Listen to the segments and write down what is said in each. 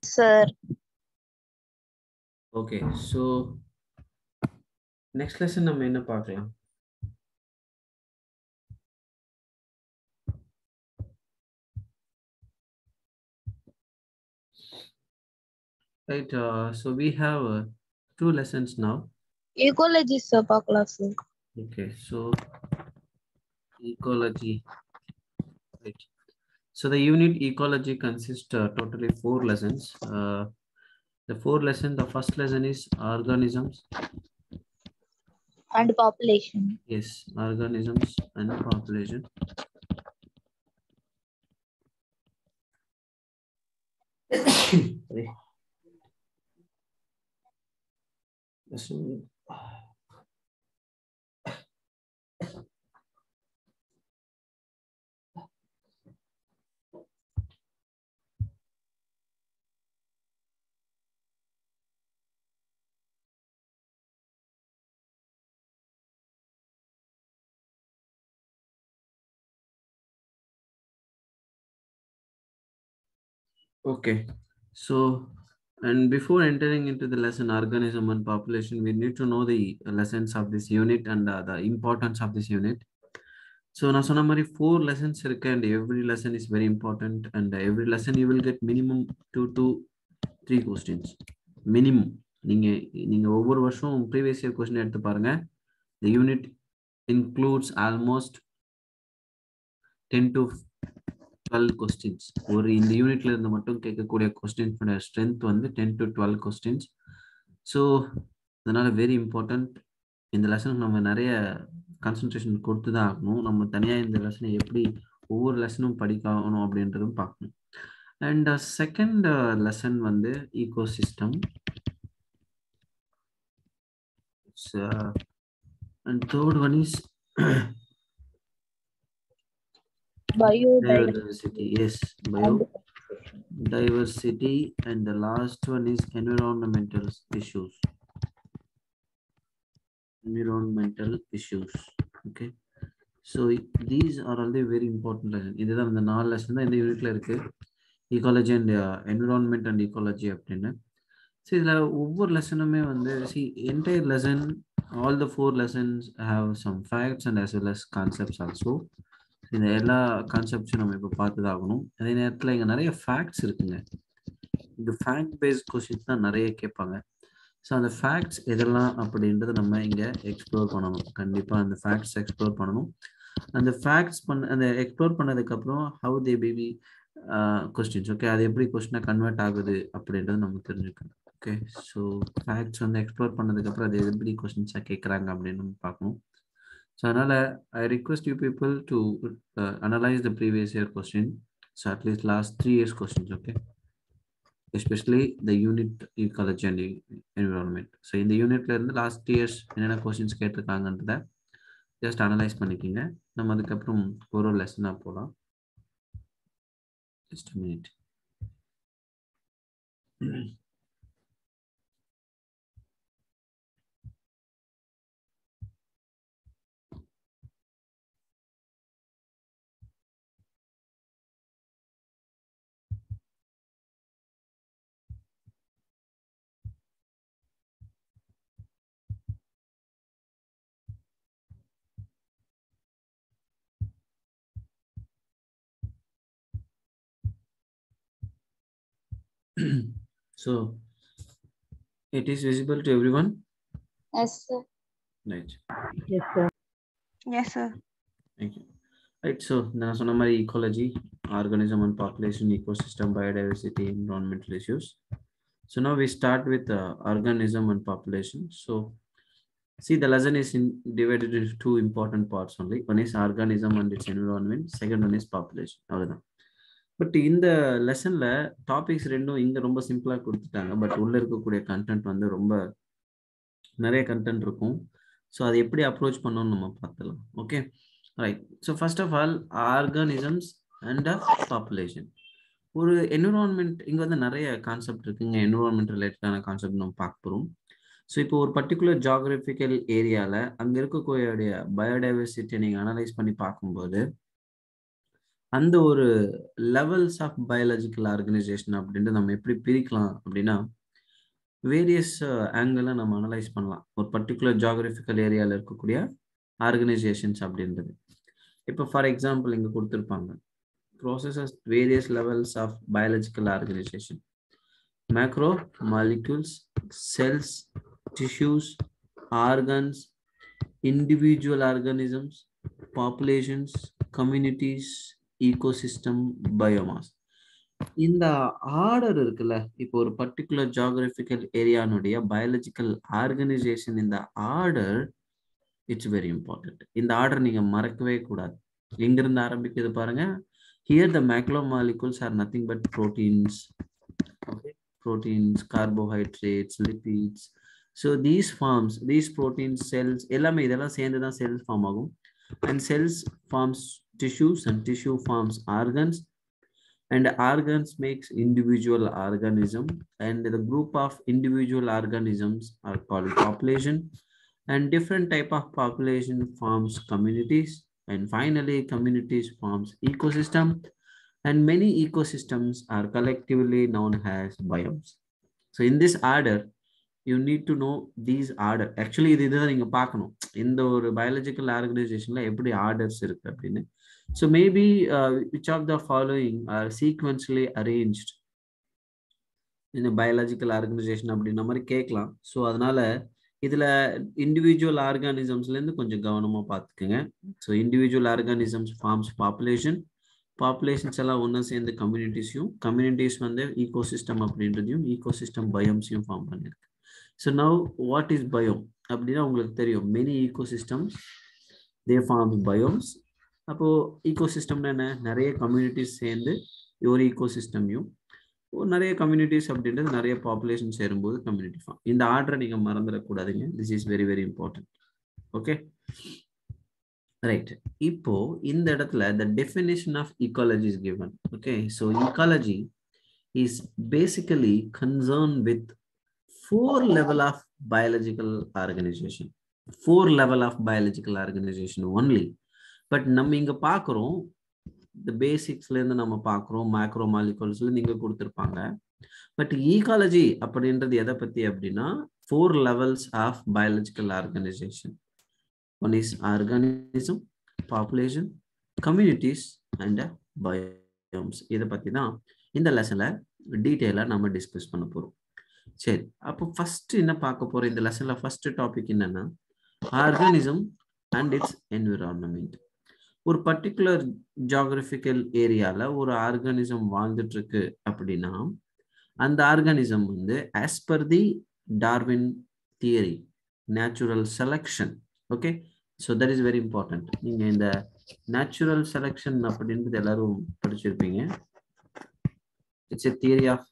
Sir okay so next lesson நம்ம என்ன பார்க்கலாம் Right, uh, so we have uh, two lessons now. ecology sir பார்க்கலாம் sir Okay, so ecology. Right. So the unit ecology consists uh, totally four lessons. Uh, the four lesson, the first lesson is organisms. and population Yes, organisms and population. Sorry. Lesson- Okay, so and before entering into the lesson organism and population, we need to know the lessons of this unit and uh, the importance of this unit. So நான் சொன்ன மாதிரி four lessons இருக்கு and every lesson is very important and every lesson you will get minimum two to three questions. Minimum. நீங்க நீங்க ஒவ்வொரு வருஷம் previous year question எடுத்து பாருங்க the unit includes almost 10 to 12 questions ஒரு இந்த யூனிட்ல இருந்து மட்டும் கேட்கக்கூடிய கொஸ்டின்ஸோட ஸ்ட்ரென்த் வந்து ten to twelve questions so அதனால வெரி இம்பார்ட்டன்ட் இந்த லெசனுக்கு நம்ம நிறைய கான்சன்ட்ரேஷன் கொடுத்து தான் ஆகணும் நம்ம தனியாக இந்த லெசனை எப்படி ஒவ்வொரு லெசனும் படிக்கணும் அப்படின்றதும் பார்க்கணும் அண்ட் செகண்ட் லெசன் வந்து ecosystem and third one is biodiversity biodiversity yes bio diversity and the last one is environmental issues environmental issues okay so these are all the very important lesson இதுதான் இந்த நாலு lesson தான் இந்த யூனிட்ல இருக்கு ecology and uh, environment and ecology அப்படின்னு so இதில் ஒவ்வொரு லெசனுமே வந்து see entire lesson all the four lessons have some facts and as well as concepts also இந்த எல்லா கான்செப்ட்ஸும் நம்ம இப்போ பார்த்துதாகணும் அதே நேரத்தில் இங்கே நிறைய ஃபேக்ட்ஸ் இருக்குங்க இந்த ஃபேக்ட் பேஸ்ட் கொஸ்டின்ஸ் தான் நிறைய கேட்பாங்க ஸோ அந்த ஃபேக்ட்ஸ் எதெல்லாம் அப்படின்றத நம்ம இங்கே எக்ஸ்ப்ளோர் பண்ணணும் கண்டிப்பாக அந்த ஃபேக்ட்ஸ் எக்ஸ்ப்ளோர் பண்ணணும் அந்த ஃபேக்ட்ஸ் பண்ண அந்த எக்ஸ்ப்ளோர் பண்ணதுக்கப்புறம் how they baby questions okay அது எப்படி கொஸ்டினாக கன்வெர்ட் ஆகுது அப்படின்றத நம்ம தெரிஞ்சுக்கணும் ஓகே ஸோ ஃபேக்ட்ஸ் வந்து எக்ஸ்ப்ளோர் பண்ணதுக்கப்புறம் அது எப்படி கொஸ்டின்ஸாக கேட்குறாங்க அப்படின்னு நம்ம பார்க்கணும் ஸோ அதனால் I request you people to analyse the previous year question so at least last three years questions okay especially the unit ecology and environment so இந்த யூனிட்ல இருந்து லாஸ்ட் இயர்ஸ் என்னென்ன கொஸ்டின்ஸ் கேட்டிருக்காங்கன்றத ஜஸ்ட் அனலைஸ் பண்ணிக்கிங்க நம்ம அதுக்கப்புறம் ஒரு ஒரு லெசனாக போகலாம் just minute so it is visible to everyone yes sir right yes sir Yes, sir. Thank you. Right, so நான் சொன்ன மாதிரி ecology, organism and population, ecosystem, biodiversity, environmental issues. So now we start with uh, organism and population. So see the lesson is in, divided into two important parts only. One is organism and its environment. Second one is population. அவ்வளவுதான் but இந்த லெசன்ல topics ரெண்டும் இங்க ரொம்ப சிம்பிளா கொடுத்துட்டாங்க but உள்ள இருக்கக்கூடிய கண்டென்ட் வந்து ரொம்ப நிறைய கண்டென்ட் இருக்கும் ஸோ அதை எப்படி அப்ரோச் பண்ணணும்னு நம்ம பார்த்துலாம் okay right so first of all organisms and population ஒரு என்விரான்மெண்ட் இங்கே வந்து நிறைய கான்செப்ட் இருக்குங்க என்விரான்மெண்ட் ரிலேட்டடான கான்செப்ட் நம்ம பார்க்க போகிறோம் ஸோ இப்போ ஒரு பர்டிகுலர் ஜாகிரபிக்கல் ஏரியாவில் அங்கே இருக்கக்கூடிய பயோடைவர்சிட்டியை நீங்கள் அனலைஸ் பண்ணி பார்க்கும்போது அந்த ஒரு லெவல்ஸ் ஆஃப் பயாலஜிக்கல் ஆர்கனைசேஷன் அப்படின்ட்டு நம்ம எப்படி பிரிக்கலாம் அப்படின்னா வேரியஸ் ஆங்கிளில் நம்ம அனலைஸ் பண்ணலாம் ஒரு பர்டிகுலர் ஜாகிரபிக்கல் ஏரியாவில் இருக்கக்கூடிய ஆர்கனைசேஷன்ஸ் அப்படின்றது இப்போ ஃபார் எக்ஸாம்பிள் இங்கே கொடுத்துருப்பாங்க processes various levels of biological organisation macro molecules cells tissues organs individual organisms, populations, communities, ecosystem, biomass. இந்த ஆர்டர் இருக்குல்ல இப்போ ஒரு பர்டிகுலர் ஜாகிரபிக்கல் ஏரியானுடைய பயாலஜிக்கல் ஆர்கனைசேஷன் இந்த ஆர்டர் இட்ஸ் வெரி இம்பார்ட்டன்ட் இந்த ஆர்டர் நீங்க மறக்கவே கூடாது எங்கிருந்து ஆரம்பிக்குது பாருங்க here the macro molecules are nothing but proteins proteins carbohydrates lipids so these forms these proteins cells எல்லாமே இதெல்லாம் சேர்ந்து தான் செல்ஸ் ஃபார்ம் ஆகும் and cells forms tissues and tissue forms organs and organs makes individual organism and the group of individual organisms are called population and different type of population forms communities and finally communities forms ecosystem and many ecosystems are collectively known as biomes so in this order you need to know these order actually இது இதுதான் நீங்க பார்க்கணும் இந்த ஒரு biological ஆர்கனைசேஷன்ல எப்படி orders இருக்கு அப்படின்னு So maybe uh, which of the following are sequentially arranged in a biological organization அப்படின்ற மாதிரி கேட்கலாம் ஸோ அதனால இதுல இண்டிவிஜுவல் ஆர்கானிசம்ஸ்ல இருந்து கொஞ்சம் கவனமா பார்த்துக்குங்க so individual organisms forms population populations எல்லாம் ஒன்றா சேர்ந்து கம்யூனிட்டிஸையும் கம்யூனிட்டிஸ் வந்து ஈகோசிஸ்டம் அப்படின்றதையும் ஈகோசிஸ்டம் பயோம்ஸையும் ஃபார்ம் பண்ணியிருக்கு so now what is biome அப்படின்னா உங்களுக்கு தெரியும் many ecosystems they forms biomes அப்போ ஈகோசிஸ்டம்னா என்ன நிறைய கம்யூனிட்டிஸ் சேர்ந்து ஒரு ஈகோசிஸ்டமையும் நிறைய கம்யூனிட்டிஸ் அப்படின்றது நிறைய பாப்புலேஷன் சேரும்போது கம்யூனிட்டி ஃபார்ம் இந்த ஆர்டரை நீங்க மறந்துடக்கூடாதுங்க this is very very important okay right இப்போ இந்த இடத்துல the definition of ecology is given okay so ecology is basically concern with four level of biological organisation four level of biological organisation only but நம்ம இங்க பாக்குறோம் இந்த பேசிக்ஸ்ல இருந்து நம்ம பாக்குறோம் மேக்ரோ மாலிகூல்ஸ்ல நீங்க கொடுத்துருப்பாங்க பட் ஈகாலஜி அப்படின்றது எதை பத்தி அப்படின்னா four levels of biological organisation one is organism population communities and biomes இதை பத்தி தான் இந்த லெசன்ல டீட்டெயிலா நம்ம டிஸ்கஸ் பண்ண போறோம் சரி அப்போ ஃபர்ஸ்ட் என்ன பார்க்க போறோம் இந்த லெசன்ல ஃபர்ஸ்ட் டாபிக் என்னன்னா ஆர்கானிசம் அண்ட் இட்ஸ் என்விரான்மெண்ட் ஒரு பர்டிகுலர் ஜாகிரபிக்கல் ஏரியால ஒரு ஆர்கானிசம் வாழ்ந்துட்டு இருக்கு அப்படின்னா அந்த ஆர்கானிசம் வந்து as per the Darwin theory natural selection okay so that is very important நீங்க இந்த நேச்சுரல் செலக்ஷன் அப்படின்றது எல்லாரும் படிச்சிருப்பீங்க it's a theory of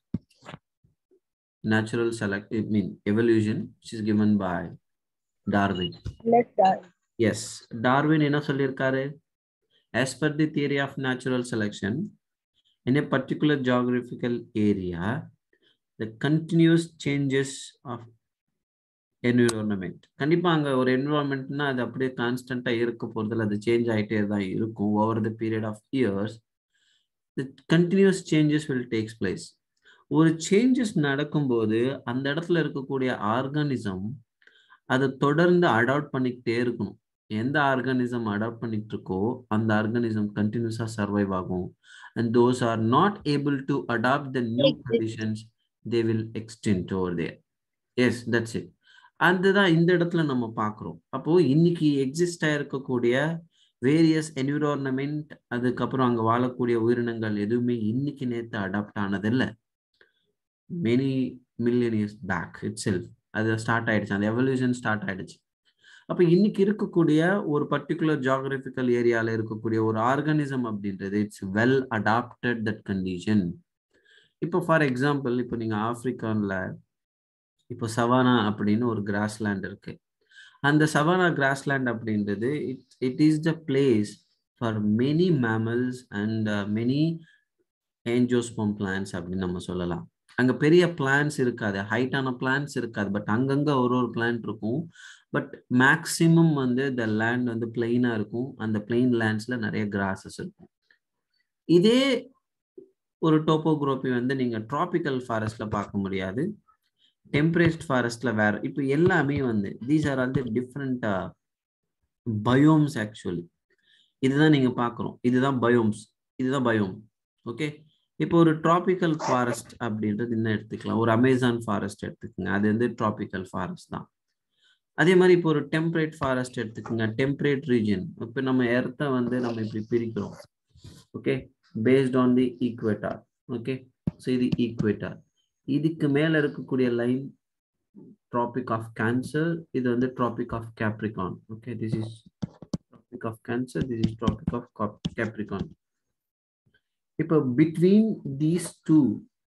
natural select I mean evolution which is given by Darwin Let's start. Yes Darwin என்ன சொல்லியிருக்காரு as per the theory of natural selection in a particular geographical area the continuous changes of environment கண்டிப்பா அங்க ஒரு என்விரான்மெண்ட்னா அது அப்படியே கான்ஸ்டன்டா இருக்க போறதுல அது சேஞ்ச் ஆயிட்டே தான் இருக்கும் over the period of years the continuous changes will takes place ஒரு சேஞ்சஸ் நடக்கும்போது அந்த இடத்துல இருக்கக்கூடிய ஆர்கானிசம் அதை தொடர்ந்து அடாப்ட் பண்ணிக்கிட்டே இருக்கணும் எந்த ஆர்கானிசம் அடாப்ட் பண்ணிட்டு இருக்கோ அந்த ஆர்கானிசம் கண்டினியூஸா சர்வைவ் ஆகும் and those are not able to adapt the new conditions they will extent over their yes that's it அதுதான் இந்த இடத்துல நம்ம பார்க்குறோம் அப்போ இன்னைக்கு எக்ஸிஸ்ட் ஆயிருக்கக்கூடிய வேரியஸ் என்விரான்மெண்ட் அதுக்கப்புறம் அங்க வாழக்கூடிய உயிரினங்கள் எதுவுமே இன்னைக்கு நேற்று அடாப்ட் ஆனதில்லை many million years back itself அது ஸ்டார்ட் ஆயிடுச்சு அந்த எவல்யூஷன் ஸ்டார்ட் ஆயிடுச்சு அப்ப இன்னைக்கு இருக்கக்கூடிய ஒரு பர்டிகுலர் ஜாகிரபிக்கல் ஏரியால இருக்கக்கூடிய ஒரு ஆர்கானிசம் அப்படின்றது it's well adapted that condition இப்போ ஃபார் எக்ஸாம்பிள் இப்போ நீங்க ஆப்பிரிக்கான்ல இப்போ சவானா அப்படின்னு ஒரு கிராஸ்லேண்ட் இருக்கு அந்த சவானா கிராஸ்லேண்ட் அப்படின்றது it it is the place for many mammals and many angiosperm plants அப்படின்னு நம்ம சொல்லலாம் அங்க பெரிய பிளான்ஸ் இருக்காது ஹைட்டான பிளான்ஸ் இருக்காது பட் அங்கங்க ஒரு ஒரு பிளான்ட் இருக்கும் பட் மேக்சிமம் வந்து இந்த லேண்ட் வந்து பிளெயினா இருக்கும் அந்த பிளெயின் லேண்ட்ஸ்ல நிறைய கிராசஸ் இருக்கும் இதே ஒரு டோப்போகிராஃபி வந்து நீங்க டிராபிக்கல் ஃபாரஸ்ட்ல பார்க்க முடியாது டெம்பரேட் ஃபாரஸ்ட்ல வேற இப்போ எல்லாமே வந்து these are all the different biomes actually இதுதான் நீங்க பார்க்குறோம் இதுதான் பயோம்ஸ் இதுதான் பயோம் ஓகே இப்போ ஒரு டிராபிக்கல் ஃபாரஸ்ட் அப்படின்றது என்ன எடுத்துக்கலாம் ஒரு அமேசான் ஃபாரஸ்ட் எடுத்துக்கோங்க அது வந்து டிராபிக்கல் ஃபாரஸ்ட் தான் அதே மாதிரி இப்போ ஒரு டெம்பரேட் ஃபாரஸ்ட் எடுத்துக்கோங்க டெம்பரேட் ரீஜன் இப்போ நம்ம எர்த்தை வந்து நம்ம இப்படி பிரிக்கிறோம் okay based on the equator okay so இது ஈக்குவேட்டார் இதுக்கு மேல இருக்கக்கூடிய லைன் ட்ராபிக் ஆஃப் கேன்சர் இது வந்து tropic of capricorn okay this is tropic of cancer this is tropic of capricorn இப்போ between these two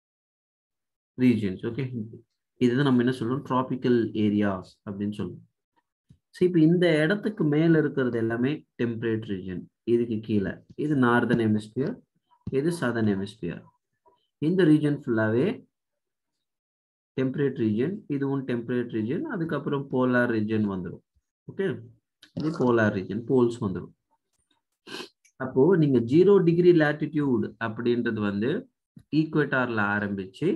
regions okay இதுதான் நம்ம என்ன சொல்றோம் ட்ராபிக்கல் ஏரியாஸ் அப்படின்னு சொல்லுவோம் ஸோ இப்போ இந்த இடத்துக்கு மேல இருக்கிறது எல்லாமே டெம்பரேட் ரீஜன் இதுக்கு கீழே இது நார்தன் ஹெமிஸ்பியர் இது சதர்ன் ஹெமிஸ்பியர் இந்த ரீஜன் ஃபுல்லாவே டெம்பரேட் ரீஜன் இதுவும் டெம்பரேட் ரீஜன் அதுக்கப்புறம் போலார் ரீஜன் வந்துடும் ஓகே இது போலார் ரீஜன் போல்ஸ் வந்துடும் அப்போ நீங்க ஜீரோ டிகிரி லேட்டிடியூட் அப்படின்றது வந்து ஈக்குவேட்டார்ல ஆரம்பிச்சு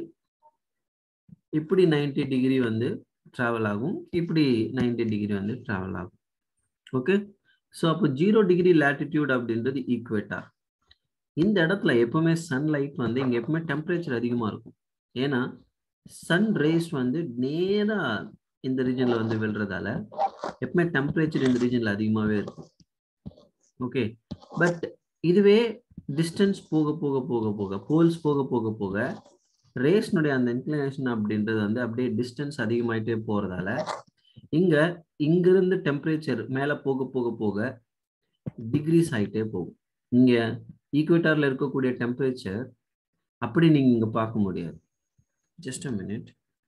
இப்படி நைன்டி டிகிரி வந்து டிராவல் ஆகும் இப்படி நைன்டி டிகிரி வந்து டிராவல் ஆகும் ஓகே ஸோ அப்போ ஜீரோ டிகிரி லேட்டிடியூட் அப்படின்றது ஈக்குவேட்டார் இந்த இடத்துல எப்பவுமே சன்லைட் வந்து இங்க எப்பவுமே டெம்பரேச்சர் அதிகமா இருக்கும் ஏன்னா சன் ரேஸ் வந்து நேரா இந்த ரீஜன்ல வந்து விழுறதால எப்பவுமே டெம்பரேச்சர் இந்த ரீஜன்ல அதிகமாவே இருக்கும் ஓகே பட் இதுவே டிஸ்டன்ஸ் போக போக போக போக போல்ஸ் போக போக போக ரேஸ்னுடைய அந்த இன்க்ளினேஷன் அப்படின்றது வந்து அப்படியே டிஸ்டன்ஸ் அதிகமாயிட்டே போறதால இங்க இங்கிருந்து டெம்பரேச்சர் மேல போக போக போக டிகிரிஸ் ஆயிட்டே போகும் இங்க ஈக்குவேட்டர்ல இருக்கக்கூடிய டெம்பரேச்சர் அப்படி நீங்க இங்க பார்க்க முடியாது ஜஸ்ட் அ மினிட்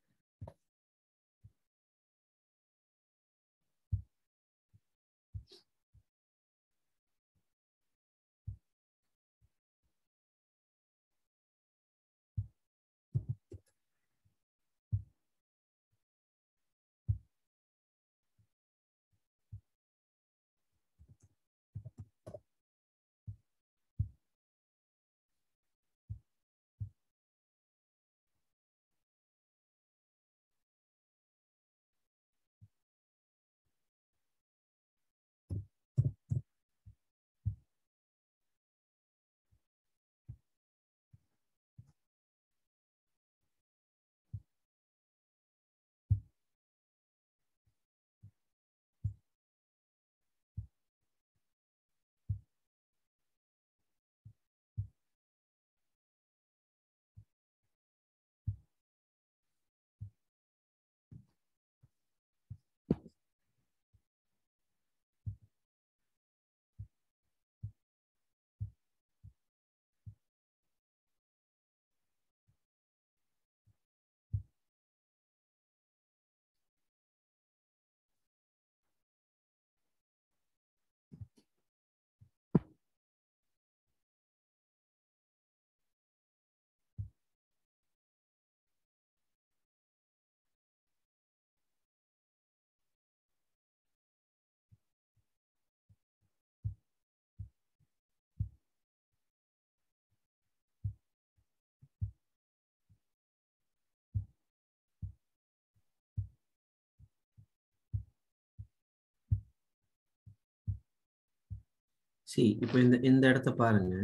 சி இப்போ இந்த இந்த இடத்த பாருங்க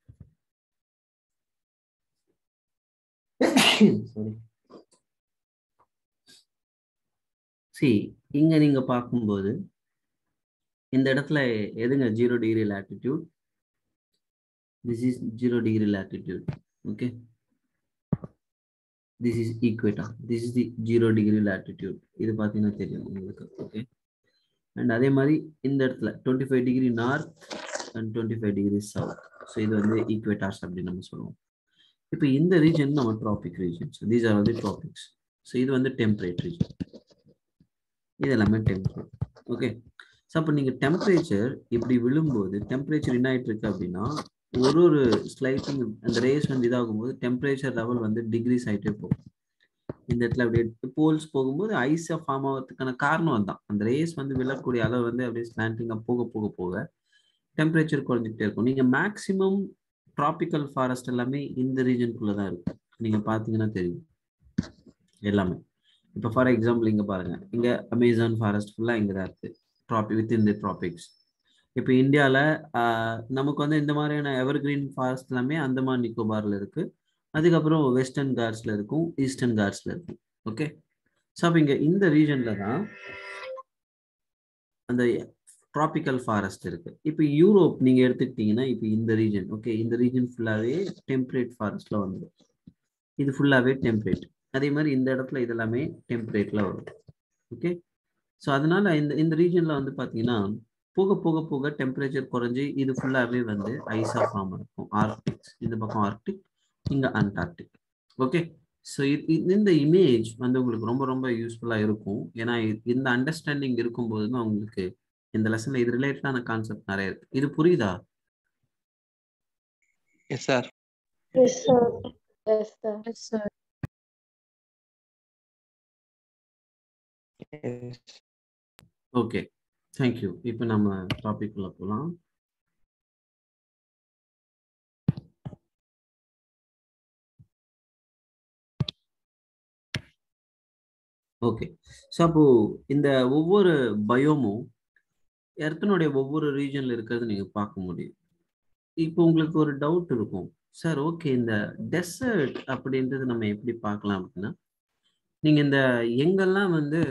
சாரி சி இங்க நீங்க பார்க்கும்போது இந்த இடத்துல எதுங்க zero degree latitude this is zero degree latitude okay this is equator this is the zero degree latitude இது பார்த்தீங்கன்னா தெரியும் உங்களுக்கு ஓகே அண்ட் அதே மாதிரி இந்த இடத்துல twenty five degree north and twenty five degree south so இது வந்து ஈக்குவேட்டார்ஸ் அப்படின்னு நம்ம சொல்லுவோம் இப்போ இந்த ரீஜன் நம்ம tropic regions these are the tropics so இது வந்து டெம்பரேட் ரீஜன் இது எல்லாமே டெம்பரேட் ஓகே ஸோ அப்போ நீங்கள் டெம்பரேச்சர் இப்படி விழும்போது டெம்பரேச்சர் என்ன ஆயிட்டு இருக்கு அப்படின்னா ஒரு ஒரு ஸ்லைட்டிங் அந்த ரேஸ் வந்து இதாகும்போது டெம்பரேச்சர் லெவல் வந்து டிகிரிஸ் ஆகிட்டே போகும் இந்த இடத்துல அப்படியே போல்ஸ் போகும்போது ஐஸை ஃபார்ம் ஆகிறதுக்கான காரணம் அதுதான் அந்த ரேஸ் வந்து விழக்கூடிய அளவு வந்து அப்படியே ஸ்லாண்டிங்காக போக போக போக டெம்பரேச்சர் குறைஞ்சிக்கிட்டே இருக்கும் நீங்கள் மேக்ஸிமம் டிராபிக்கல் ஃபாரஸ்ட் எல்லாமே இந்த ரீஜனுக்குள்ள தான் இருக்கு நீங்க பாத்தீங்கன்னா தெரியும் எல்லாமே இப்போ ஃபார் எக்ஸாம்பிள் இங்க பாருங்க இங்க அமேசான் ஃபாரஸ்ட் ஃபுல்லா இங்க தான் இருக்கு ட்ராபி வித் இன் தி ட்ராபிக்ஸ் இப்போ இந்தியாவில் நமக்கு வந்து இந்த மாதிரியான எவர் கிரீன் ஃபாரஸ்ட் எல்லாமே அந்தமான் நிக்கோபார்ல இருக்கு அதுக்கப்புறம் வெஸ்டர்ன் கார்ட்ஸ்ல இருக்கும் ஈஸ்டர்ன் கார்ட்ஸ்ல இருக்கும் ஓகே ஸோ அப்போ இங்க இந்த ரீஜன்ல தான் அந்த ட்ராபிக்கல் ஃபாரஸ்ட் இருக்கு இப்போ யூரோப் நீங்க எடுத்துக்கிட்டீங்கன்னா இப்போ இந்த ரீஜன் ஓகே இந்த ரீஜன் ஃபுல்லாவே டெம்பரேட் ஃபாரஸ்ட்ல வந்துடும் இது ஃபுல்லாவே டெம்பரேட் அதே மாதிரி இந்த இடத்துல இதெல்லாமே டெம்பரேட்ல வரும் ஓகே ஸோ அதனால இந்த இந்த ரீஜன்ல வந்து பாத்தீங்கன்னா போக போக போக டெம்பரேச்சர் குறைஞ்சி இது ஃபுல்லாவே வந்து ஐஸா ஃபார்ம் இருக்கும் ஆர்க்டிக் இந்த பக்கம் ஆர்க்டிக் இங்க அண்டார்டிக் ஓகே ஸோ இந்த இமேஜ் வந்து உங்களுக்கு ரொம்ப ரொம்ப யூஸ்ஃபுல்லாக இருக்கும் ஏன்னா இந்த அண்டர்ஸ்டாண்டிங் இருக்கும்போது தான் உங்களுக்கு இந்த லெசன்ல இது ரிலேட்டடான கான்செப்ட் நிறைய இருக்கு இது புரியுதா yes sir Yes, sir. Yes, sir. Yes, sir. Okay thank you இப்போ நம்ம டாபிக் உள்ள போகலாம் ஓகே ஸோ அப்போ இந்த ஒவ்வொரு பயோமும் எர்த்தனுடைய ஒவ்வொரு ரீஜன்ல இருக்கிறது நீங்க பார்க்க முடியும் இப்போ உங்களுக்கு ஒரு டவுட் இருக்கும் சார் ஓகே இந்த டெசர்ட் அப்படின்றது நம்ம எப்படி பார்க்கலாம் அப்படின்னா நீங்க இந்த எங்கெல்லாம் வந்து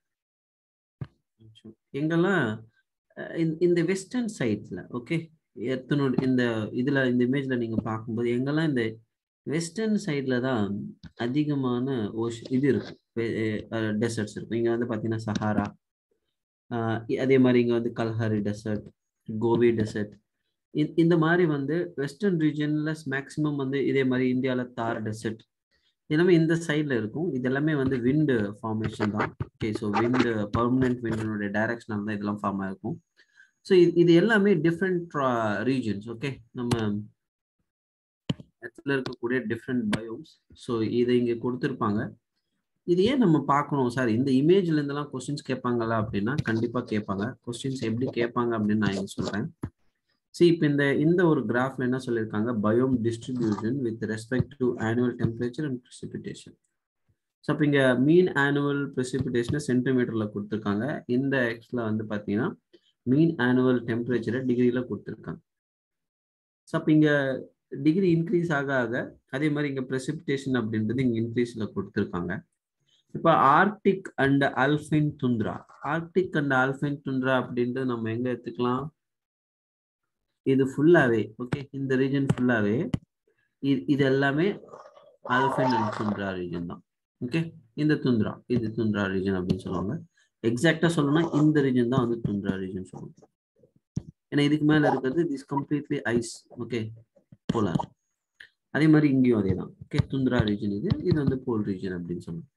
எங்கெல்லாம் அஹ், இந்த- இந்த வெஸ்டர்ன் சைட்ஸ்ல ஓகே எர்த்தனோட இந்த இதுல இந்த இமேஜ்ல நீங்க பார்க்கும்போது எங்கெல்லாம் இந்த வெஸ்டர்ன் சைட்ல தான் அதிகமான ஓஷ் இது இருக்கும் டெசர்ட்ஸ் இருக்கும் இங்க வந்து பாத்தீங்கன்னா சஹாரா ஆஹ் இ- அதே மாதிரி இங்க வந்து கல்ஹாரி டெசர்ட் கோபி டெசர்ட் இந்த மாதிரி வந்து வெஸ்டர்ன் ரீஜன்ல மேக்சிமம் வந்து இதே மாதிரி இந்தியால தார் டெசர்ட் எல்லாமே இந்த சைட்ல இருக்கும் இது எல்லாமே வந்து விண்டு ஃபார்மேஷன் தான் ஓகே ஸோ விண்டு பர்மனன்ட் விண்டினுடைய டைரக்ஷனால தான் இதெல்லாம் ஃபார்ம் ஆயிருக்கும் ஸோ இது இது எல்லாமே டிஃப்ரெண்ட் ரீஜன்ஸ் ஓகே நம்ம இடத்துல இருக்கக்கூடிய டிஃப்ரெண்ட் பயோம்ஸ் ஸோ இதை இங்க கொடுத்துருப்பாங்க இது ஏன் நம்ம பார்க்கணும் சார் இந்த இமேஜ்ல இருந்தெல்லாம் கொஸ்டின்ஸ் கேட்பாங்களா அப்படின்னா கண்டிப்பா கேட்பாங்க கொஸ்டின்ஸ் எப்படி கேட்பாங்க அப்படின்னு நான் இங்க சொல்றேன் see இப்போ இந்த இந்த ஒரு கிராஃப்ல என்ன சொல்லியிருக்காங்க biome distribution with respect to annual temperature and precipitation so அப்போ இங்க மீன் ஆனுவல் precipitation சென்டிமீட்டர்ல கொடுத்துருக்காங்க இந்த எக்ஸ்ல வந்து பாத்தீங்கன்னா மீன் ஆனுவல் டெம்பரேச்சரை டிகிரியில கொடுத்துருக்காங்க ஸோ அப்போ இங்க டிகிரி இன்க்ரீஸ் ஆக ஆக அதே மாதிரி இங்க precipitation அப்படின்றது இங்க இன்க்ரீஸ்ல கொடுத்துருக்காங்க இப்போ Arctic and alpine tundra Arctic and alpine tundra அப்படின்றது நம்ம எங்க எடுத்துக்கலாம் இது ஃபுல்லாவே ஓகே இந்த ரீஜன் ஃபுல்லாவே இது எல்லாமே ஆல்ஃபைன் அண்ட் துந்த்ரா ரீஜன் தான் ஓகே இந்த துந்த்ரா இது துந்த்ரா ரீஜன் அப்படின்னு சொல்லுவாங்க எக்ஸாக்டா சொல்லணும்னா இந்த ரீஜன் தான் வந்து துந்த்ரா ரீஜன் சொல்லுவாங்க ஏன்னா இதுக்கு மேல இருக்கிறது this completely ice okay polar அதே மாதிரி இங்கேயும் அதே தான் ஓகே துந்த்ரா ரீஜன் இது இது வந்து போல் ரீஜன் அப்படின்னு சொல்லுவாங்க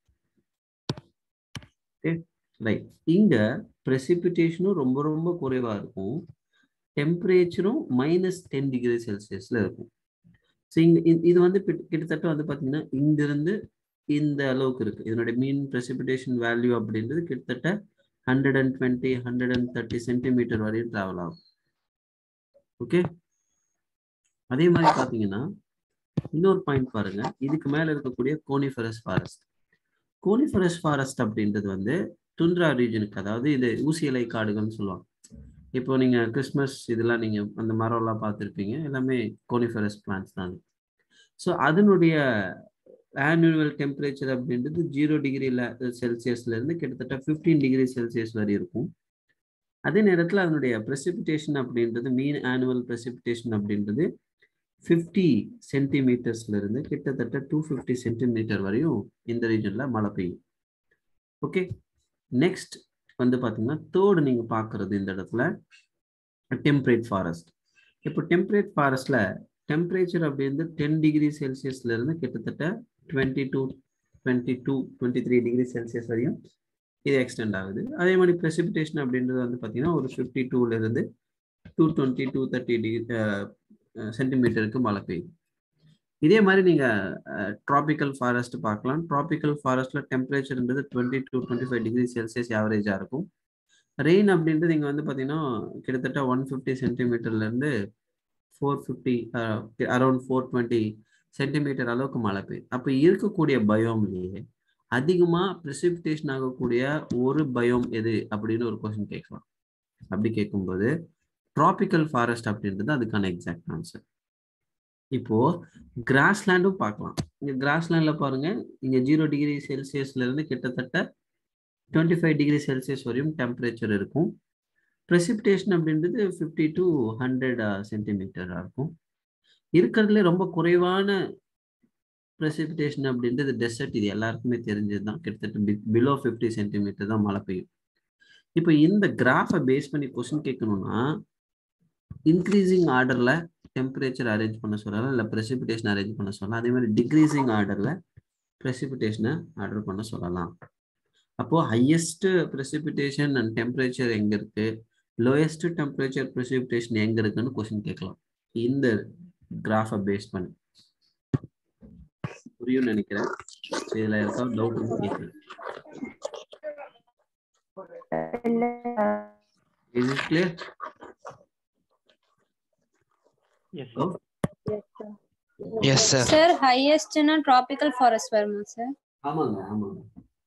ஓகே ரைட் இங்க precipitation-ம் ரொம்ப ரொம்ப குறைவா இருக்கும் டெம்பரேச்சரும் மைனஸ் டென் டிகிரி செல்சியஸ்ல இருக்கும் ஸோ இங்க இ- இது வந்து கிட்ட- கிட்டத்தட்ட வந்து பாத்தீங்கன்னா இங்க இருந்து இந்த அளவுக்கு இருக்கு இதனுடைய மீன் precipitation வேல்யூ அப்படின்றது கிட்டத்தட்ட hundred and twenty hundred and thirty centimetre வரையும் டிராவல் ஆகும் ஓகே அதே மாதிரி பாத்தீங்கன்னா இன்னொரு பாயிண்ட் பாருங்க இதுக்கு மேல இருக்கக்கூடிய கோனிஃபரஸ் ஃபாரஸ்ட் கோனிஃபரஸ் ஃபாரஸ்ட் அப்படின்றது வந்து துண்ட்ரா ரீஜனுக்கு அதாவது இது ஊசி இலை காடுகள்னு சொல்லுவாங்க இப்போ நீங்க கிறிஸ்மஸ் இதெல்லாம் நீங்க அந்த மரம் எல்லாம் பார்த்துருப்பீங்க எல்லாமே கோனிஃபரஸ் பிளான்ஸ் தான் ஸோ அதனுடைய ஆனுவல் டெம்பரேச்சர் அப்படின்றது ஜீரோ டிகிரில செல்சியஸ்ல இருந்து கிட்டத்தட்ட ஃபிஃப்டீன் டிகிரி செல்சியஸ் வரை இருக்கும் அதே நேரத்தில் அதனுடைய precipitation அப்படின்றது மீன் ஆனுவல் precipitation அப்படின்றது ஃபிஃப்டி சென்டிமீட்டர்ஸ்ல இருந்து கிட்டத்தட்ட டூ ஃபிஃப்டி சென்டிமீட்டர் வரையும் இந்த ரீஜன்ல மழை பெய்யும் ஓகே நெக்ஸ்ட் வந்து பாத்தீங்கன்னா தேர்டு நீங்க பார்க்கிறது இந்த இடத்துல டெம்பரேட் ஃபாரஸ்ட் இப்போ டெம்பரேட் ஃபாரஸ்ட்ல டெம்பரேச்சர் அப்படின்றது டென் டிகிரி செல்சியஸ்ல இருந்து கிட்டத்தட்ட twenty two twenty two twenty three degree Celsius வரையும் இது எக்ஸ்டெண்ட் ஆகுது அதே மாதிரி precipitation அப்படின்றது வந்து பார்த்தீங்கன்னா ஒரு ஃபிஃப்டி டூல இருந்து to twenty to thirty degree சென்டிமீட்டருக்கு மழை பெய்யும் இதே மாதிரி நீங்க ட்ராபிக்கல் ஃபாரஸ்ட் பார்க்கலாம் ட்ராபிக்கல் ஃபாரஸ்ட்ல டெம்பரேச்சர்ன்றது twenty to twenty five degree Celsius ஆவரேஜா இருக்கும் ரெயின் அப்படின்றது இங்க வந்து பாத்தீங்கன்னா கிட்டத்தட்ட ஒன் ஃபிஃப்டி சென்டிமீட்டர்ல இருந்து four fifty around four twenty centimetre அளவுக்கு மழை பெய்யும் அப்போ இருக்கக்கூடிய பயோம்லேயே அதிகமாக ப்ரெசிபிடேஷன் ஆகக்கூடிய ஒரு பயோம் எது அப்படின்னு ஒரு கொஸ்டின் கேட்கலாம் அப்படி கேட்கும்போது ட்ராபிக்கல் ஃபாரஸ்ட் அப்படின்றது அதுக்கான எக்ஸாக்ட் ஆன்சர் இப்போ கிராஸ்லேண்டும் பார்க்கலாம் இங்க கிராஸ்லேண்ட்ல பாருங்க இங்க ஜீரோ டிகிரி செல்சியஸ்ல இருந்து கிட்டத்தட்ட டுவெண்ட்டி ஃபைவ் டிகிரி செல்சியஸ் வரையும் டெம்பரேச்சர் இருக்கும் ப்ரெசிபிடேஷன் அப்படின்றது ஃபிஃப்டி டு ஹண்ட்ரட் சென்டிமீட்டராக இருக்கும் இருக்கிறதுல ரொம்ப குறைவான ப்ரெசிபிடேஷன் அப்படின்றது டெசர்ட் இது எல்லாருக்குமே தெரிஞ்சது தான் கிட்டத்தட்ட பிலோ ஃபிஃப்டி சென்டிமீட்டர் தான் மழை பெய்யும் இப்போ இந்த கிராஃபை பேஸ் பண்ணி கொஸ்டின் கேட்கணும்னா இன்க்ரீசிங் ஆர்டரில் டெம்பரேச்சர் அரேஞ்ச் பண்ண சொல்லலாம் இல்லை ப்ரெசிபிடேஷன் அரேஞ்ச் பண்ண சொல்லலாம் அதே மாதிரி டிக்ரீசிங் ஆர்டரில் ப்ரெசிபிடேஷனை ஆர்டர் பண்ண சொல்லலாம் அப்போது ஹையஸ்ட் ப்ரெசிபிடேஷன் அண்ட் டெம்பரேச்சர் எங்கே இருக்குது லோயஸ்ட் டெம்பரேச்சர் ப்ரெசிபிடேஷன் எங்கே இருக்குன்னு கொஸ்டின் கேட்கலாம் இந்த கிராஃபை பேஸ் பண்ணி புரியும் நினைக்கிறேன் இதில் இருக்கா டவுட் கேட்குறேன் is it clear Yes, Oh. Yes, sir. Yes sir sir ஹையஸ்ட்னா ட்ராபிக்கல் ஃபாரஸ்ட் வருமா சார் ஆமாங்க ஆமாங்க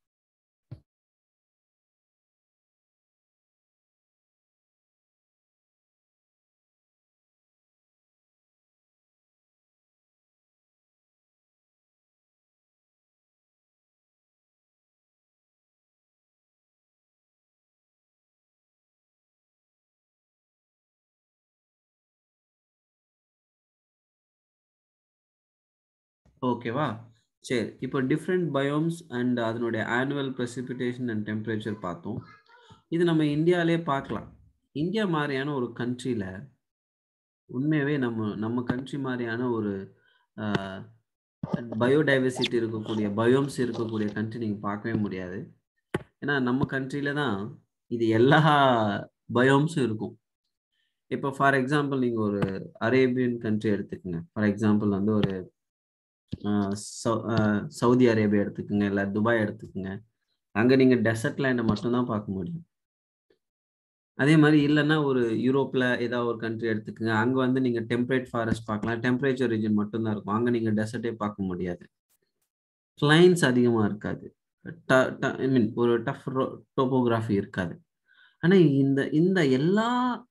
ஓகேவா சரி இப்போ டிஃப்ரெண்ட் பயோம்ஸ் அண்ட் அதனுடைய ஆனுவல் precipitation அண்ட் டெம்பரேச்சர் பார்த்தோம் இது நம்ம இந்தியாவிலே பார்க்கலாம் இந்தியா மாதிரியான ஒரு கண்ட்ரியில் உண்மையாகவே நம்ம நம்ம கண்ட்ரி மாதிரியான ஒரு பயோடைவர்சிட்டி இருக்கக்கூடிய பயோம்ஸ் இருக்கக்கூடிய கண்ட்ரி நீங்கள் பார்க்கவே முடியாது ஏன்னா நம்ம கண்ட்ரியில தான் இது எல்லா பயோம்ஸும் இருக்கும் இப்போ ஃபார் எக்ஸாம்பிள் நீங்கள் ஒரு அரேபியன் கண்ட்ரி எடுத்துக்கோங்க ஃபார் எக்ஸாம்பிள் வந்து ஒரு ஆஹ் சவு- ஆஹ் சவுதி அரேபியா எடுத்துக்கோங்க இல்லை துபாய் எடுத்துக்கோங்க அங்கே நீங்கள் டெசர்ட் லேண்டை மட்டும்தான் பார்க்க முடியும் அதே மாதிரி இல்லைன்னா ஒரு யூரோப்பில் ஏதாவது ஒரு கண்ட்ரி எடுத்துக்கோங்க அங்கே வந்து நீங்கள் டெம்பரேட் ஃபாரஸ்ட் பார்க்கலாம் டெம்பரேச்சர் ரீஜன் மட்டும்தான் இருக்கும் அங்கே நீங்கள் டெசர்ட்டே பார்க்க முடியாது கிளைன்ஸ் அதிகமாக இருக்காது ஐ மீன் ஒரு டஃப் டோபோகிராஃபி இருக்காது ஆனால் இந்த இந்த எல்லா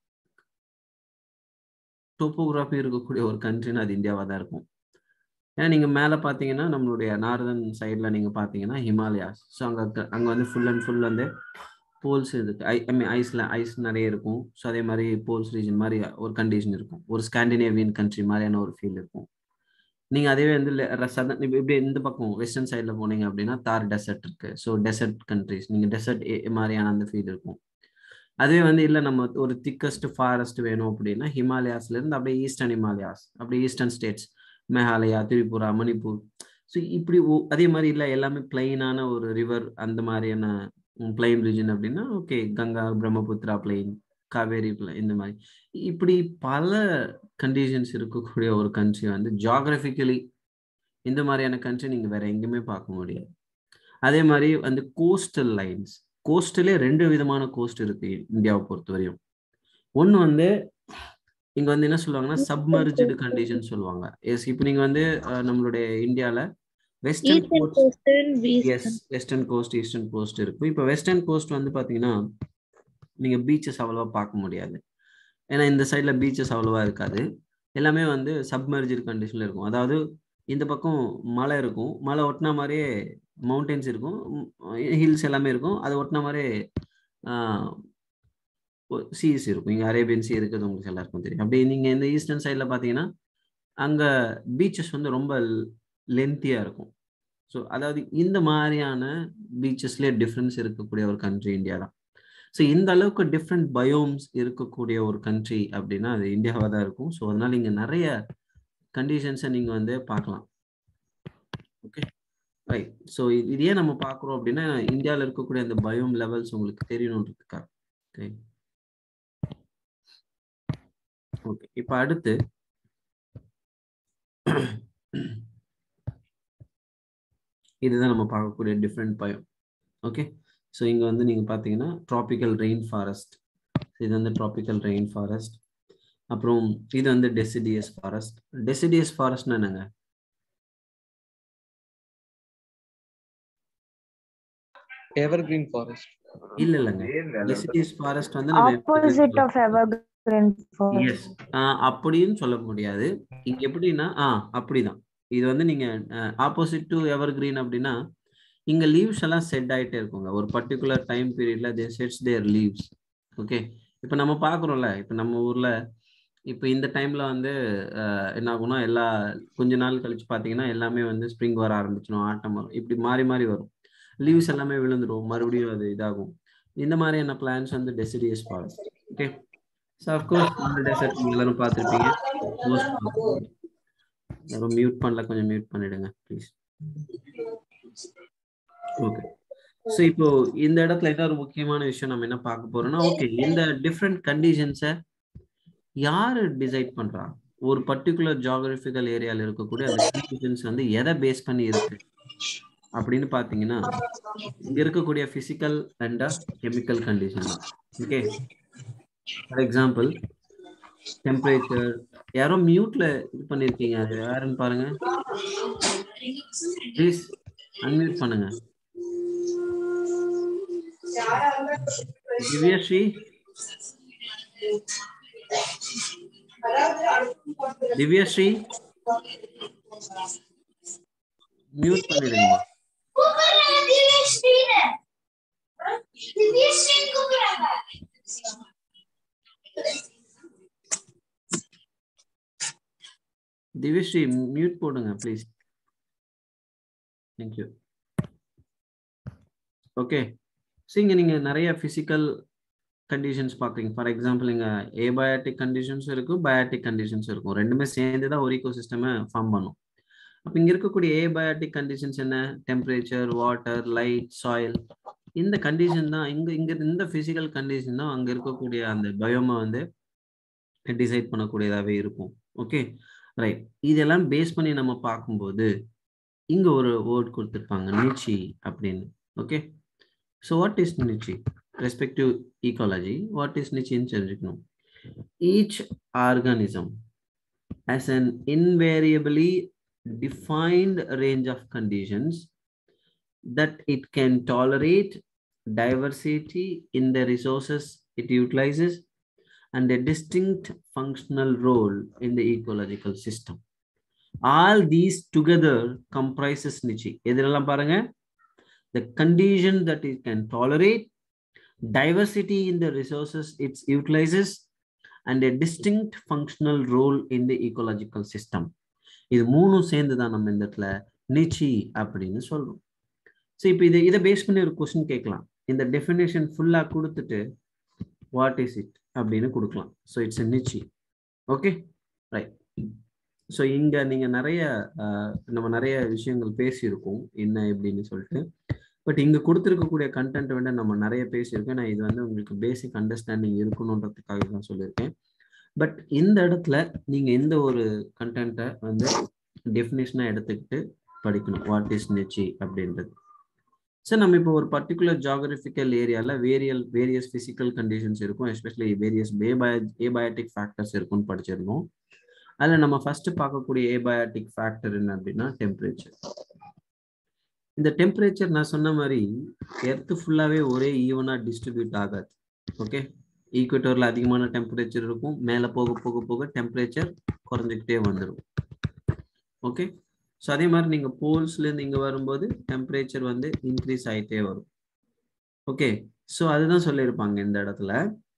டோப்போகிராஃபி இருக்கக்கூடிய ஒரு கண்ட்ரின்னு அது இந்தியாவாக தான் இருக்கும் ஏன்னா நீங்கள் மேலே பார்த்தீங்கன்னா நம்மளுடைய நார்தன் சைடில் நீங்கள் பார்த்தீங்கன்னா ஹிமாலயாஸ் ஸோ அங்கே அங்கே வந்து ஃபுல் அண்ட் ஃபுல் வந்து போல்ஸ் இருக்கு ஐ ஐ மீன் ஐஸில் ஐஸ் நிறைய இருக்கும் ஸோ அதே மாதிரி போல்ஸ் ரீஜன் மாதிரி ஒரு கண்டிஷன் இருக்கும் ஒரு ஸ்காண்டினேவியன் கண்ட்ரி மாதிரியான ஒரு ஃபீல் இருக்கும் நீங்கள் அதே வந்து சதன் இப்போ இப்படி இந்த பக்கம் வெஸ்டர்ன் சைடில் போனீங்க அப்படின்னா தார் டெசர்ட் இருக்கு ஸோ டெசர்ட் கண்ட்ரிஸ் நீங்கள் டெசர்ட் மாதிரியான அந்த ஃபீல் இருக்கும் அதுவே வந்து இல்லை நம்ம ஒரு திக்கஸ்ட் ஃபாரஸ்ட் வேணும் அப்படின்னா ஹிமாலயாஸ்ல இருந்து அப்படியே ஈஸ்டர்ன் ஹிமாலயாஸ் அப்படியே eastern states Meghalaya Tripura Manipur so இப்படி ஒ- அதே மாதிரி இல்லை எல்லாமே பிளைனான ஒரு ரிவர் அந்த மாதிரியான பிளைன் ரீஜன் அப்படின்னா okay Ganga Brahmaputra plain Kaveri plain இந்த மாதிரி இப்படி பல கண்டிஷன்ஸ் இருக்கக்கூடிய ஒரு கண்ட்ரி வந்து ஜாகிரபிக்கலி இந்த மாதிரியான கண்ட்ரி நீங்கள் வேற எங்கேயுமே பார்க்க முடியாது அதே மாதிரி வந்து கோஸ்டல் லைன்ஸ் கோஸ்டலே ரெண்டு விதமான கோஸ்ட் இருக்கு இந்தியாவை பொறுத்தவரையும் ஒன்று வந்து இங்க வந்து என்ன சொல்லுவாங்கன்னா சப்மர்ஜ்டு கண்டிஷன் சொல்லுவாங்க எஸ் இப்போ நீங்க வந்து அஹ், நம்மளுடைய இந்தியால western Eastern coast coast and yes western. Western coast eastern coast இருக்கும் இப்போ வெஸ்டர்ன் கோஸ்ட் வந்து பாத்தீங்கன்னா நீங்க பீச்சஸ் அவ்வளவா பார்க்க முடியாது ஏன்னா இந்த சைட்ல பீச்சஸ் அவ்வளவா இருக்காது எல்லாமே வந்து சப்மர்ஜ்டு கண்டிஷன்ல இருக்கும் அதாவது இந்த பக்கம் மலை இருக்கும் மலை ஒட்டின மாதிரியே மவுண்டன்ஸ் இருக்கும் ஹில்ஸ் எல்லாமே இருக்கும் அதை ஒட்டின மாதிரியே சீஸ் இருக்கும் இங்கே அரேபியன் சி இருக்கிறது உங்களுக்கு எல்லாருக்கும் தெரியும் அப்படி நீங்கள் இந்த ஈஸ்டர்ன் சைடில் பார்த்தீங்கன்னா அங்கே பீச்சஸ் வந்து ரொம்ப லென்த்தியாக இருக்கும் ஸோ அதாவது இந்த மாதிரியான பீச்சஸ்லேயே டிஃப்ரென்ஸ் இருக்கக்கூடிய ஒரு கண்ட்ரி இந்தியா தான் ஸோ இந்த அளவுக்கு டிஃப்ரெண்ட் பயோம்ஸ் இருக்கக்கூடிய ஒரு கண்ட்ரி அப்படின்னா அது இந்தியாவாக தான் இருக்கும் ஸோ அதனால இங்கே நிறைய கண்டிஷன்ஸை நீங்கள் வந்து பார்க்கலாம் ஓகே ரைட் ஸோ இது ஏன் நம்ம பார்க்குறோம் அப்படின்னா இந்தியாவில் இருக்கக்கூடிய அந்த பயோம் லெவல்ஸ் உங்களுக்கு தெரியணுன்றதுக்காக ஓகே ஓகே இப்போ அடுத்து இதுதான் நம்ம பார்க்கக்கூடிய டிஃப்ரெண்ட் பயம் ஓகே ஸோ இங்கே வந்து நீங்கள் பார்த்தீங்கன்னா ட்ராபிக்கல் ரெயின் ஃபாரஸ்ட் இது வந்து ட்ராபிக்கல் ரெயின் ஃபாரஸ்ட் அப்புறம் இது வந்து டெசிடியஸ் ஃபாரஸ்ட் டெசிடியஸ் ஃபாரஸ்ட்னா என்னங்க evergreen forest இல்ல இல்லைங்க டெசிடியஸ் ஃபாரஸ்ட் வந்து நம்ம Opposite of evergreen forest. Yes அப்படின்னு சொல்ல முடியாது இங்க எப்படின்னா ஆ அப்படிதான் இது வந்து நீங்க ஆப்போசிட் டு எவர் கிரீன் அப்படின்னா இங்க லீவ்ஸ் எல்லாம் செட் ஆயிட்டே இருக்குங்க ஒரு பர்டிகுலர் டைம் பீரியட்ல they sheds their leaves okay இப்போ நம்ம பார்க்குறோம்ல இப்போ நம்ம ஊர்ல இப்போ இந்த டைம்ல வந்து அஹ், என்ன ஆகும்னா எல்லா கொஞ்ச நாள் கழிச்சு பார்த்தீங்கன்னா எல்லாமே வந்து ஸ்ப்ரிங் வர ஆரம்பிச்சிடும் ஆட்டம் வரும் இப்படி மாறி மாறி வரும் லீவ்ஸ் எல்லாமே விழுந்துரும் மறுபடியும் அது இதாகும் இந்த மாதிரியான பிளான்ஸ் வந்து deciduous forest okay so of course இந்த டெசர்ட் எல்லாரும் பார்த்துருப்பீங்க யாரும் மியூட் பண்ணல கொஞ்சம் மியூட் பண்ணிடுங்க ப்ளீஸ் ஓகே ஸோ இப்போ இந்த இடத்துல இன்னொரு முக்கியமான விஷயம் நம்ம என்ன பார்க்க போறோம்னா ஓகே இந்த டிஃப்ரெண்ட் கண்டிஷன்ஸை யாரு டிசைட் பண்றா ஒரு பர்டிகுலர் ஜியாகிரபிக்கல் ஏரியால இருக்கக்கூடிய அந்த கண்டிஷன்ஸ் வந்து எதை பேஸ் பண்ணி இருக்கு அப்படின்னு பாத்தீங்கன்னா இங்க இருக்கக்கூடிய physical and chemical condition okay for example temperature யாரோ மியூட்ல இது பண்ணிருக்கீங்க அது யாருன்னு பாருங்க ப்ளீஸ் அன்மியூட் பண்ணுங்க திவ்யஸ்ரீ திவ்யஸ்ரீ மியூட் பண்ணிடுங்க திவ்யஸ்ரீ மியூட் போடுங்க ப்ளீஸ் தேங்க்யூ ஓகே ஸோ இங்கே நீங்கள் நிறைய ஃபிசிக்கல் கண்டிஷன்ஸ் பார்க்குறீங்க ஃபார் எக்ஸாம்பிள் இங்கே ஏபயாட்டிக் கண்டிஷன்ஸ் இருக்கும் பயாட்டிக் கண்டிஷன்ஸ் இருக்கும் ரெண்டுமே சேர்ந்து தான் ஒரு ஈகோ சிஸ்டமை ஃபார்ம் பண்ணும் அப்போ இங்கே இருக்கக்கூடிய ஏபயாட்டிக் கண்டிஷன்ஸ் என்ன டெம்பரேச்சர் வாட்டர் லைட் சாயில் இந்த கண்டிஷன் தான் இங்கே இங்கே இந்த ஃபிசிக்கல் கண்டிஷன் தான் அங்கே இருக்கக்கூடிய அந்த பயோமை வந்து டிசைட் பண்ணக்கூடியதாகவே இருக்கும் ஓகே ரைட் இதெல்லாம் பேஸ் பண்ணி நம்ம பார்க்கும்போது இங்க ஒரு வேர்ட் கொடுத்துருப்பாங்க நிச்சி அப்படின்னு okay so what is niche respective ecology what is நிச்சின்னு தெரிஞ்சுக்கணும் each organism as an invariably defined range of conditions that it can tolerate diversity in the resources it utilizes and a distinct functional role in the ecological system. All these together comprises niche. எதிரெல்லாம் பாருங்க the condition that it can tolerate, diversity in the resources it utilizes, and a distinct functional role in the ecological system. இது மூணும் சேர்ந்து தான் நம்ம இந்த இடத்துல நிச்சி அப்படின்னு சொல்றோம் ஸோ இப்போ இதை இதை பேஸ் பண்ணி ஒரு கொஸ்டின் கேட்கலாம் இந்த டெஃபினேஷன் ஃபுல்லாக கொடுத்துட்டு வாட் இஸ் இட் அப்படின்னு கொடுக்கலாம் so it's niche okay right so இங்கே நீங்கள் நிறைய அஹ், நம்ம நிறைய விஷயங்கள் பேசியிருக்கோம் என்ன எப்படின்னு சொல்லிட்டு பட் இங்கே கொடுத்துருக்கக்கூடிய கண்டென்ட் விட நம்ம நிறைய பேசியிருக்கோம் நான் இது வந்து உங்களுக்கு பேசிக் அண்டர்ஸ்டாண்டிங் இருக்கணுன்றதுக்காக தான் சொல்லியிருக்கேன் பட் இந்த இடத்துல நீங்கள் எந்த ஒரு கண்டென்ட்டை வந்து டெஃபினேஷனாக எடுத்துக்கிட்டு படிக்கணும் வாட் இஸ் நிச்சி அப்படின்றது சார் நம்ம இப்போ ஒரு பர்டிகுலர் ஜாகிரபிக்கல் ஏரியாவில் வேரியல் வேரியஸ் ஃபிசிக்கல் கண்டிஷன்ஸ் இருக்கும் எஸ்பெஷலி வேரியஸ் ஏபய ஏபயாட்டிக் ஃபேக்டர்ஸ் இருக்கும்னு படிச்சிருந்தோம் அதில் நம்ம ஃபர்ஸ்ட் பார்க்கக்கூடிய ஏபயாட்டிக் ஃபேக்டர் என்ன அப்படின்னா டெம்பரேச்சர் இந்த டெம்பரேச்சர் நான் சொன்ன மாதிரி எர்த்து ஃபுல்லாகவே ஒரே ஈவனாக டிஸ்ட்ரிபியூட் ஆகாது ஓகே ஈக்குவேட்டரில் அதிகமான டெம்பரேச்சர் இருக்கும் மேலே போக போக போக டெம்பரேச்சர் குறைஞ்சிக்கிட்டே வந்துடும் ஓகே ஸோ அதே மாதிரி நீங்கள் போல்ஸ்லேருந்து இங்கே வரும்போது டெம்பரேச்சர் வந்து இன்க்ரீஸ் ஆகிட்டே வரும் ஓகே ஸோ அதுதான் சொல்லியிருப்பாங்க இந்த இடத்துல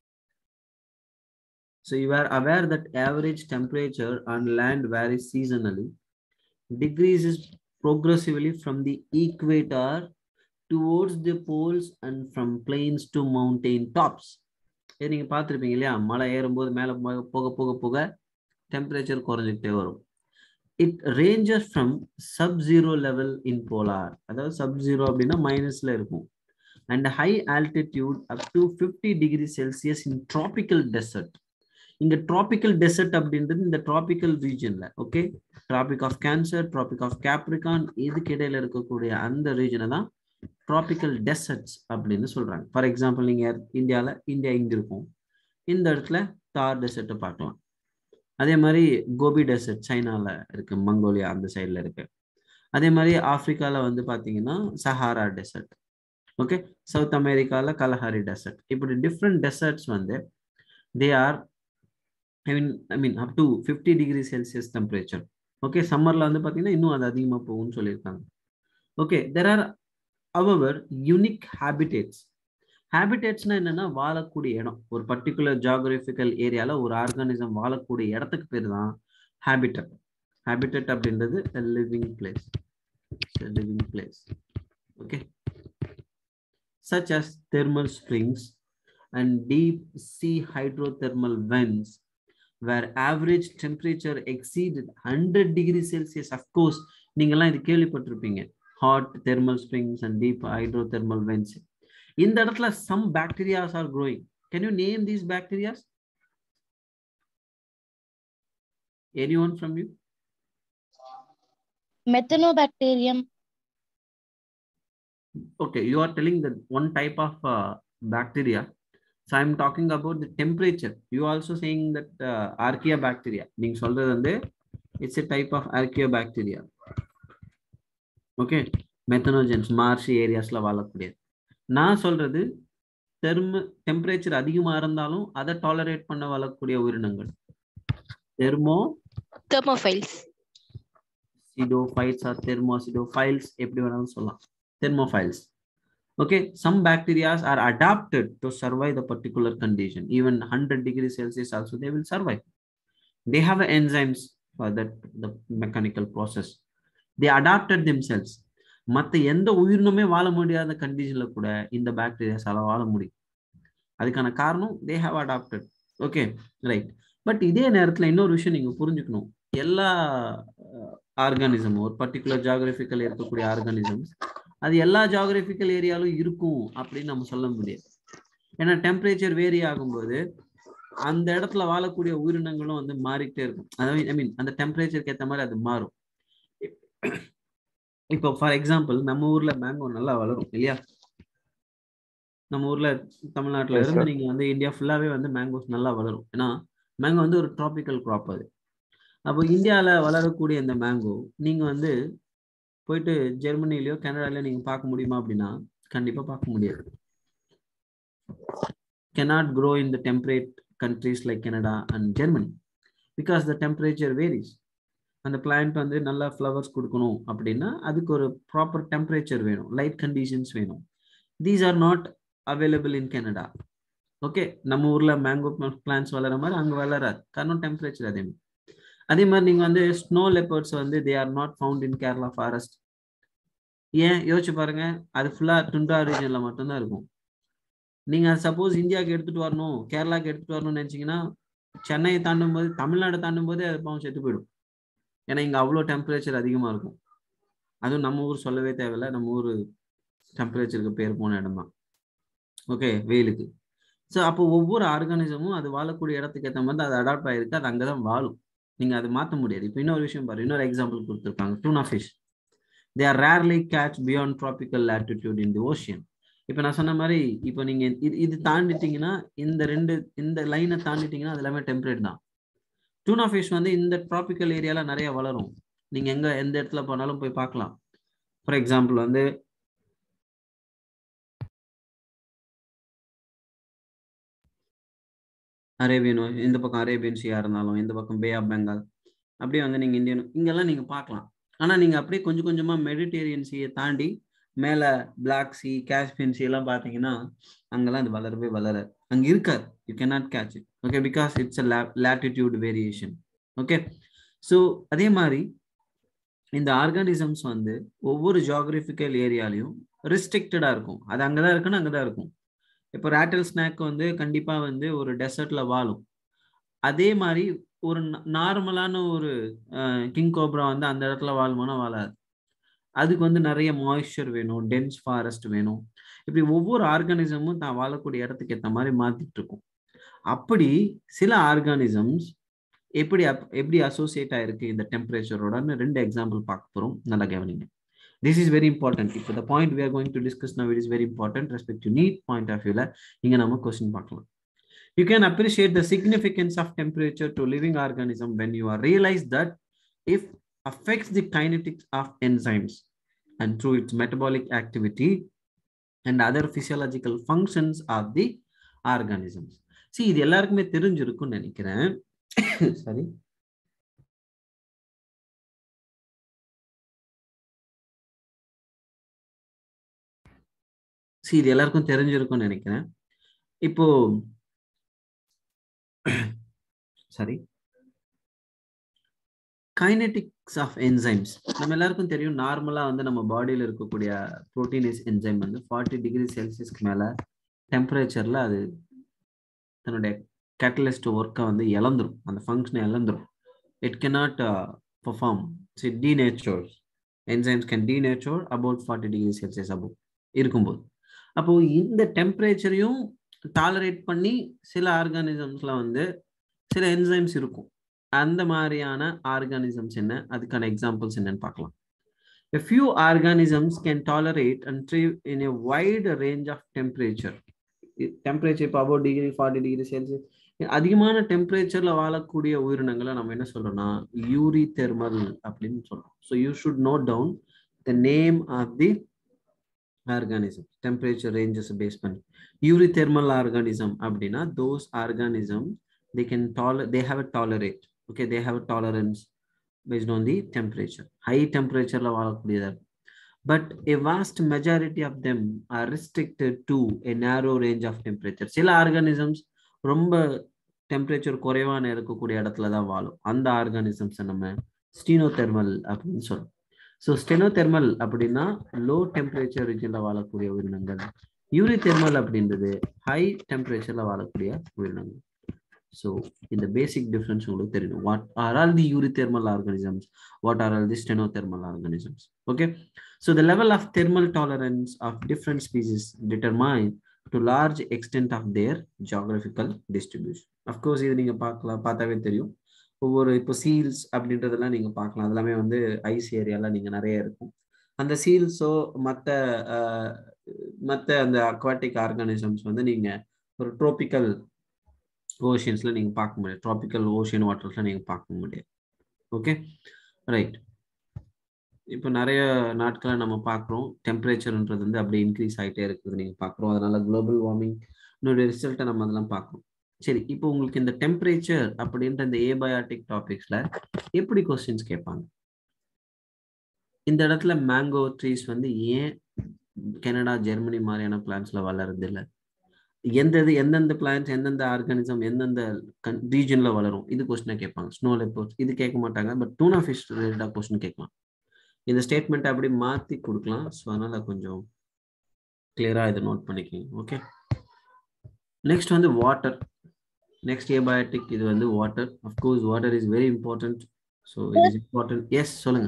so you are aware that average temperature on land varies seasonally decreases progressively from the equator towards the poles and from plains to mountain tops. இது நீங்க பார்த்துருப்பீங்க இல்லையா மலை ஏறும்போது மேலே போக போக போக டெம்பரேச்சர் குறைஞ்சிக்கிட்டே வரும் it ranges from sub zero level in polar அதாவது சப் ஜீரோ அப்படின்னா மைனஸ்ல இருக்கும் and high altitude up to fifty degree Celsius in tropical desert இங்க ட்ராபிக்கல் டெசர்ட் அப்படின்றது இந்த ட்ராபிக்கல் ரீஜன்ல okay tropic of Cancer tropic of Capricorn இதுக்கு இடையில இருக்கக்கூடிய அந்த ரீஜனை தான் ட்ராபிக்கல் டெசர்ட்ஸ் அப்படின்னு சொல்றாங்க ஃபார் எக்ஸாம்பிள் நீங்க இந்தியாவில் இந்தியா இங்க இருக்கும் இந்த இடத்துல தார் டெசர்ட்டை பார்க்கலாம் அதே மாதிரி கோபி டெசர்ட் சைனால இருக்கு மங்கோலியா அந்த சைடில் இருக்கு அதே மாதிரி ஆப்பிரிக்கால வந்து பார்த்தீங்கன்னா சஹாரா டெசர்ட் ஓகே சவுத் அமெரிக்கால கலஹாரி டெசர்ட் இப்படி டிஃப்ரெண்ட் டெசர்ட்ஸ் வந்து they are I mean I mean up to fifty degree Celsius temperature okay சம்மர்ல வந்து பார்த்தீங்கன்னா இன்னும் அது அதிகமாக போகும்னு சொல்லியிருக்காங்க okay there are our unique habitats ஹேபிடேட்ஸ்னா என்னன்னா வாழக்கூடிய இடம் ஒரு பர்டிகுலர் ஜாகிரபிக்கல் ஏரியால ஒரு ஆர்கானிசம் வாழக்கூடிய இடத்துக்கு பேர் தான் ஹேபிட்டட் ஹேபிட்டட் அப்படின்றது living place living place okay such as thermal springs and deep sea hydrothermal vents where average temperature exceeded 100 degrees celsius of course நீங்கெல்லாம் இது கேள்விப்பட்டிருப்பீங்க hot thermal springs and deep hydrothermal vents இந்த இடத்துல some bacteria are growing can you name these bacteria anyone from you Methanobacterium. okay you are telling that one type of uh, bacteria so i'm talking about the temperature you also saying that uh, archaeobacteria நீங்க சொல்றது வந்து it's a type of archaeobacteria okay methanogens marshy ஏரியாஸ்ல வாழக்கூடியது நான் சொல்றது தெர்ம temperature அதிகமா இருந்தாலும் அதை டாலரேட் பண்ண வாழக்கூடிய உயிரினங்கள் thermo Thermophiles. Acidophiles or thermoacidophiles எப்படி வேணாலும் சொல்லலாம் thermophiles. Okay, some bacteria are adapted to survive the particular condition. Even 100 degrees Celsius also they will survive. They have enzymes for that the mechanical process. They adapted themselves. மற்ற எந்த உயிரினமே வாழ முடியாத கண்டிஷன்ல கூட இந்த பாக்டீரியாஸால வாழ முடியும் அதுக்கான காரணம் they have adapted okay right but இதே நேரத்துல இன்னொரு விஷயம் நீங்க புரிஞ்சுக்கணும் எல்லா ஆர்கானிசம் ஒரு பர்டிகுலர் ஜாகிரபிக்கல் இருக்கக்கூடிய ஆர்கானிசம்ஸ் அது எல்லா ஜாகிரபிக்கல் ஏரியாலும் இருக்கும் அப்படின்னு நம்ம சொல்ல முடியாது ஏன்னா டெம்பரேச்சர் வேரி ஆகும்போது அந்த இடத்துல வாழக்கூடிய உயிரினங்களும் வந்து மாறிக்கிட்டே இருக்கும் அதாவது ஐ மீன் அந்த டெம்பரேச்சருக்கு ஏற்ற மாதிரி அது மாறும் இப்போ ஃபார் எக்ஸாம்பிள் நம்ம ஊர்ல மேங்கோ நல்லா வளரும் இல்லையா நம்ம ஊர்ல தமிழ்நாட்டுல Yes, இருந்து sir. நீங்க வந்து இந்தியா ஃபுல்லாவே வந்து மேங்கோஸ் நல்லா வளரும் ஏன்னா மேங்கோ வந்து ஒரு டிராபிக்கல் கிராப் அது அப்போ இந்தியால வளரக்கூடிய இந்த மேங்கோ நீங்க வந்து போயிட்டு ஜெர்மனிலயோ கனடாலயோ நீங்க பார்க்க முடியுமா அப்படின்னா கண்டிப்பா பார்க்க முடியாது cannot grow in the temperate countries like Canada and Germany because the temperature varies. அந்த பிளான்ட் வந்து நல்லா ஃப்ளவர்ஸ் கொடுக்கணும் அப்படின்னா அதுக்கு ஒரு ப்ராப்பர் டெம்பரேச்சர் வேணும் லைட் கண்டிஷன்ஸ் வேணும் these are not available in Canada okay நம்ம ஊர்ல மேங்கோ பிளான்ஸ் வளர மாதிரி அங்க வளராது காரணம் டெம்பரேச்சர் அதே மாதிரி அதே மாதிரி நீங்க வந்து ஸ்னோ லெப்பர்ட்ஸ் வந்து they are not found in Kerala forest ஏன் யோசிச்சு பாருங்க அது ஃபுல்லா டுண்டா ரீஜன்ல மட்டும்தான் இருக்கும் நீங்க சப்போஸ் இந்தியாவுக்கு எடுத்துட்டு வரணும் கேரளாக்கு எடுத்துட்டு வரணும்னு நினைச்சீங்கன்னா சென்னையை தாண்டும் போது தமிழ்நாடு தாண்டும் போதே அது பாவம் செத்து போயிடும் ஏன்னா இங்க அவ்வளோ டெம்பரேச்சர் அதிகமா இருக்கும் அதுவும் நம்ம ஊர் சொல்லவே தேவையில்ல நம்ம ஊர் டெம்பரேச்சருக்கு பேர் போன இடம் தான் ஓகே வெயிலுக்கு ஸோ அப்போ ஒவ்வொரு ஆர்கானிசமும் அது வாழக்கூடிய இடத்துக்கு ஏற்ற மாதிரி அது அடாப்ட் ஆயிருக்கு அது அங்கதான் வாழும் நீங்க அதை மாற்ற முடியாது இப்போ இன்னொரு விஷயம் பாரு இன்னொரு எக்ஸாம்பிள் கொடுத்துருக்காங்க tuna fish they are rarely catch beyond tropical latitude in the ocean இப்போ நான் சொன்ன மாதிரி இப்போ நீங்க இது இது தாண்டிட்டீங்கன்னா இந்த ரெண்டு இந்த லைனை தாண்டிட்டீங்கன்னா அது எல்லாமே டெம்பரேட் தான் டூனா ஃபிஷ் வந்து இந்த ட்ராபிக்கல் ஏரியால நிறைய வளரும் நீங்க எங்க எந்த இடத்துல போனாலும் போய் பார்க்கலாம் ஃபார் எக்ஸாம்பிள் வந்து அரேபியன் இந்த பக்கம் அரேபியன் சியா இருந்தாலும் இந்த பக்கம் பே ஆஃப் பெங்கால் அப்படியே வந்து நீங்க இந்தியன் இங்கெல்லாம் நீங்க பார்க்கலாம் ஆனா நீங்க அப்படியே கொஞ்சம் கொஞ்சமா மெடிடேரியன் சீயை தாண்டி மேல பிளாக் சி காஸ்பியன் சி எல்லாம் பாத்தீங்கன்னா அங்கெல்லாம் அது வளரவே வளர அங்க இருக்காது you cannot catch it okay because it's a latitude variation okay so அதே மாதிரி இந்த ஆர்கானிசம்ஸ் வந்து ஒவ்வொரு ஜியாகிரபிக்கல் ஏரியாலையும் ரெஸ்ட்ரிக்டடா இருக்கும் அது அங்கதான் இருக்குன்னு அங்கதான் இருக்கும் இப்போ ரேட்டல் ஸ்நாக் வந்து கண்டிப்பா வந்து ஒரு டெசர்ட்ல வாழும் அதே மாதிரி ஒரு நார்மலான ஒரு கிங் கோப்ரா வந்து அந்த இடத்துல வாழுமானா வாழாது அதுக்கு வந்து நிறைய மாய்ஸ்சர் வேணும் டென்ஸ் ஃபாரஸ்ட் வேணும் இப்படி ஒவ்வொரு ஆர்கானிசமும் தான் வாழக்கூடிய இடத்துக்கு ஏற்ற மாதிரி மாத்திட்டு இருக்கும் அப்படி சில ஆர்கானிசம்ஸ் எப்படி அப்- எப்படி அசோசியேட் ஆயிருக்கு இந்த டெம்பரேச்சரோடன்னு ரெண்டு எக்ஸாம்பிள் பார்க்க போறோம் நல்லா கவனிங்க திஸ் இஸ் வெரி இம்பார்ட்டன்ட் இப்போ the point we are going to discuss now it is very important respect to need point of வியூல இங்க நம்ம கொஸ்டின் பார்க்கலாம் you can appreciate the significance of temperature to living organism when you are realize that if affects the kinetics of enzymes and through its metabolic activity and other physiological functions of the organisms see இது எல்லாருக்குமே தெரிஞ்சிருக்கும்னு நினைக்கிறேன் சரி see இது எல்லாருக்கும் தெரிஞ்சிருக்கும்னு நினைக்கிறேன் இப்போ சாரி கைனெட்டிக்ஸ் ஆஃப் என்சைம்ஸ் நம்ம எல்லாருக்கும் தெரியும் நார்மலா வந்து நம்ம பாடியில இருக்கக்கூடிய புரோட்டீனேஸ் என்சைம் வந்து ஃபார்ட்டி டிகிரி செல்சியஸ்க்கு மேல டெம்பரேச்சர்ல அது தன்னுடைய கேட்டலிஸ்ட் ஒர்க்கை வந்து இழந்துரும் அந்த ஃபங்க்ஷனை இழந்துரும் it cannot perform it denatures enzymes can denature about forty degree Celsius about இருக்கும்போது அப்போ இந்த டெம்பரேச்சரையும் டாலரேட் பண்ணி சில ஆர்கானிசம்ஸ்ல வந்து சில என்சைம்ஸ் இருக்கும் அந்த மாதிரியான ஆர்கானிசம்ஸ் என்ன அதுக்கான எக்ஸாம்பிள்ஸ் என்னன்னு பார்க்கலாம் A few organisms can tolerate and thrive in a wide range of temperature. Temperature இப்போ about degree forty degree Celsius அதிகமான டெம்பரேச்சர்ல வாழக்கூடிய உயிரினங்களை நம்ம என்ன சொல்றோம்னா யூரி தெர்மல் அப்படின்னு சொல்றோம் so you should note down the name of the organism temperature ranges base பண்ணி யூரி தெர்மல் ஆர்கானிசம் அப்படின்னா those organism they can tolerate they have a tolerate okay they have a tolerance based on the temperature high temperature la vaalaக்கூடியதா but a vast majority of them are restricted to a narrow range of temperature சில organisms ரொம்ப temperature குறைவான இருக்கக்கூடிய இடத்துல தான் வாழும் அந்த organisms நம்ம ஸ்டீனோதெர்மல் அப்படின்னு சொல்றோம் ஸோ ஸ்டெனோதெர்மல் அப்படின்னா லோ டெம்பரேச்சர் ரீஜன்ல வாழக்கூடிய உயிரினங்கள் யூரி தெர்மல் அப்படின்றது ஹை டெம்பரேச்சர்ல வாழக்கூடிய உயிரினங்கள் ஸோ இந்த பேசிக் டிஃப்ரென்ஸ் உங்களுக்கு தெரியணும் what are all the eurythermal organisms what are all the stenothermal organisms okay so the level of thermal tolerance of different species determine to large extent of their geographical distribution of course இது நீங்கள் பார்க்கலாம் பார்த்தாவே தெரியும் ஒவ்வொரு இப்போ seals அப்படின்றதெல்லாம் நீங்கள் பார்க்கலாம் அதெல்லாமே வந்து ஐஸ் ஏரியாலாம் நீங்கள் நிறைய இருக்கும் அந்த சீல்ஸோ மற்ற மற்ற அந்த அக்வாட்டிக் ஆர்கானிசம்ஸ் வந்து நீங்கள் ஒரு ட்ரோபிக்கல் ஓஷியன்ஸ்ல நீங்க பார்க்க முடியாது ட்ராபிக்கல் ஓஷியன் வாட்டர்ஸ்ல நீங்க பார்க்க முடியாது ஓகே ரைட் இப்போ நிறைய நாட்களை நம்ம பார்க்குறோம் டெம்பரேச்சர்ன்றது வந்து அப்படியே இன்க்ரீஸ் ஆகிட்டே இருக்குது நீங்கள் பார்க்குறோம் அதனால குளோபல் வார்மிங் ரிசல்ட்டை நம்ம அதெல்லாம் பார்க்குறோம் சரி இப்போ உங்களுக்கு இந்த டெம்பரேச்சர் அப்படின்ற இந்த ஏபயாட்டிக் டாபிக்ஸ்ல எப்படி கொஸ்டின்ஸ் கேட்பாங்க இந்த இடத்துல மேங்கோ ட்ரீஸ் வந்து ஏன் கனடா ஜெர்மனி மாதிரியான பிளான்ஸ்ல வளருது இல்லை எந்த இது எந்தெந்த பிளான்ஸ் எந்தெந்த ஆர்கானிசம் எந்தெந்த ரீஜன்ல வளரும் இது கொஸ்டினா கேட்பாங்க ஸ்னோ லெப்பர்ஸ் இது கேட்க மாட்டாங்க பட் டூனா ஃபிஷ் ரிலேட்டடா கொஸ்டின் கேட்கலாம் இந்த ஸ்டேட்மெண்ட் அப்படி மாத்தி கொடுக்கலாம் ஸோ அதனால கொஞ்சம் கிளியரா இதை நோட் பண்ணிக்கோங்க ஓகே நெக்ஸ்ட் வந்து வாட்டர் நெக்ஸ்ட் ஏபயோட்டிக் இது வந்து water of course water is very important so it is important yes சொல்லுங்க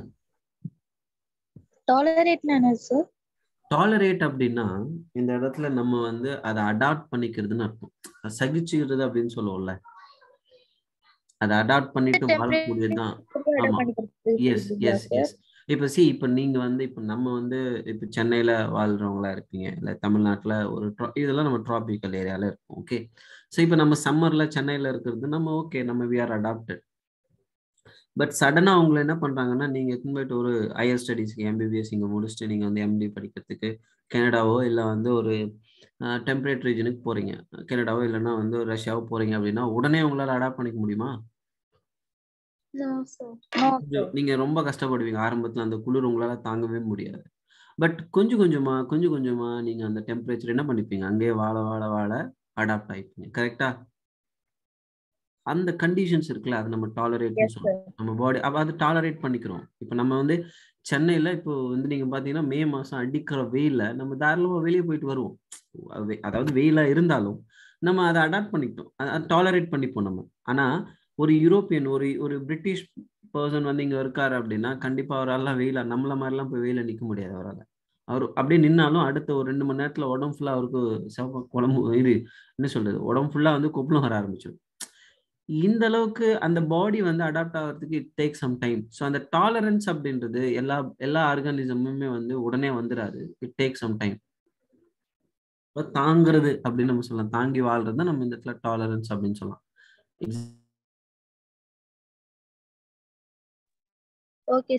டாலரேட் என்ன சார் டாலரேட் அப்படின்னா இந்த இடத்துல நம்ம வந்து அதை அடாப்ட் பண்ணிக்கிறதுன்னு அர்த்தம் சகிச்சுக்கிறது அப்படின்னு சொல்லுவோம்ல அதை அடாப்ட் பண்ணிட்டு வாழக்கூடியதுதான் ஆமா எஸ் எஸ் எஸ் இப்ப சி இப்ப நீங்க வந்து இப்ப நம்ம வந்து இப்ப சென்னையில வாழ்றவங்களா இருப்பீங்க இல்ல தமிழ்நாட்டுல ஒரு இதெல்லாம் நம்ம டிராபிக்கல் ஏரியால இருக்கும் ஓகே ஸோ இப்ப நம்ம சம்மர்ல சென்னையில இருக்கிறது நம்ம ஓகே நம்ம வி ஆர் அடாப்டட் பட் சடனாக அவங்களை என்ன பண்ணுறாங்கன்னா நீங்கள் போயிட்டு ஒரு ஹையர் ஸ்டடீஸ்க்கு எம்பிபிஎஸ் இங்கே முடிச்சுட்டு நீங்கள் வந்து எம்டி படிக்கிறதுக்கு கனடாவோ இல்லை வந்து ஒரு டெம்பரேட் ரீஜனுக்கு போகிறீங்க கனடாவோ இல்லைன்னா வந்து ரஷ்யாவோ போகிறீங்க அப்படின்னா உடனே உங்களால் அடாப்ட் பண்ணிக்க முடியுமா நீங்கள் ரொம்ப கஷ்டப்படுவீங்க ஆரம்பத்தில் அந்த குளிர் உங்களால் தாங்கவே முடியாது பட் கொஞ்சம் கொஞ்சமா கொஞ்சம் கொஞ்சமா நீங்கள் அந்த டெம்பரேச்சர் என்ன பண்ணிப்பீங்க அங்கேயே வாழ வாழ வாழ அடாப்ட் ஆகிப்பீங்க கரெக்டா அந்த கண்டிஷன்ஸ் இருக்குல்ல அது நம்ம டாலரேட் சொல்லுவோம் நம்ம பாடி அப்போ அது டாலரேட் பண்ணிக்கிறோம் இப்போ நம்ம வந்து சென்னையில இப்போ வந்து நீங்க பாத்தீங்கன்னா மே மாசம் அடிக்கிற வெயில நம்ம தாராளமா வெளியே போயிட்டு வருவோம் அதாவது வெயிலா இருந்தாலும் நம்ம அதை அடாப்ட் பண்ணிக்கிட்டோம் டாலரேட் பண்ணிப்போம் நம்ம ஆனா ஒரு யூரோப்பியன் ஒரு ஒரு பிரிட்டிஷ் பர்சன் வந்து இங்க இருக்காரு அப்படின்னா கண்டிப்பா அவரால் வெயிலா நம்மள மாதிரிலாம் போய் வெயில நிக்க முடியாது அவரால் அவர் அப்படியே நின்னாலும் அடுத்த ஒரு ரெண்டு மணி நேரத்துல உடம்பு ஃபுல்லா அவருக்கு சிவப்பு குழம்பு இது என்ன சொல்றது உடம்பு ஃபுல்லா வந்து கொப்பளம் வர ஆரம்பிச்சிடும் இந்த அளவுக்கு அந்த பாடி வந்து அடாப்ட் ஆகிறதுக்கு it take some time so அந்த டாலரன்ஸ் அப்படின்றது எல்லா எல்லா ஆர்கானிசமுமே வந்து உடனே வந்துடாது இட் டேக் சம் டைம் இப்ப தாங்குறது அப்படின்னு நம்ம சொல்லலாம் தாங்கி வாழ்றது தான் நம்ம இந்த இடத்துல டாலரன்ஸ் அப்படின்னு சொல்லலாம் Ex- Okay.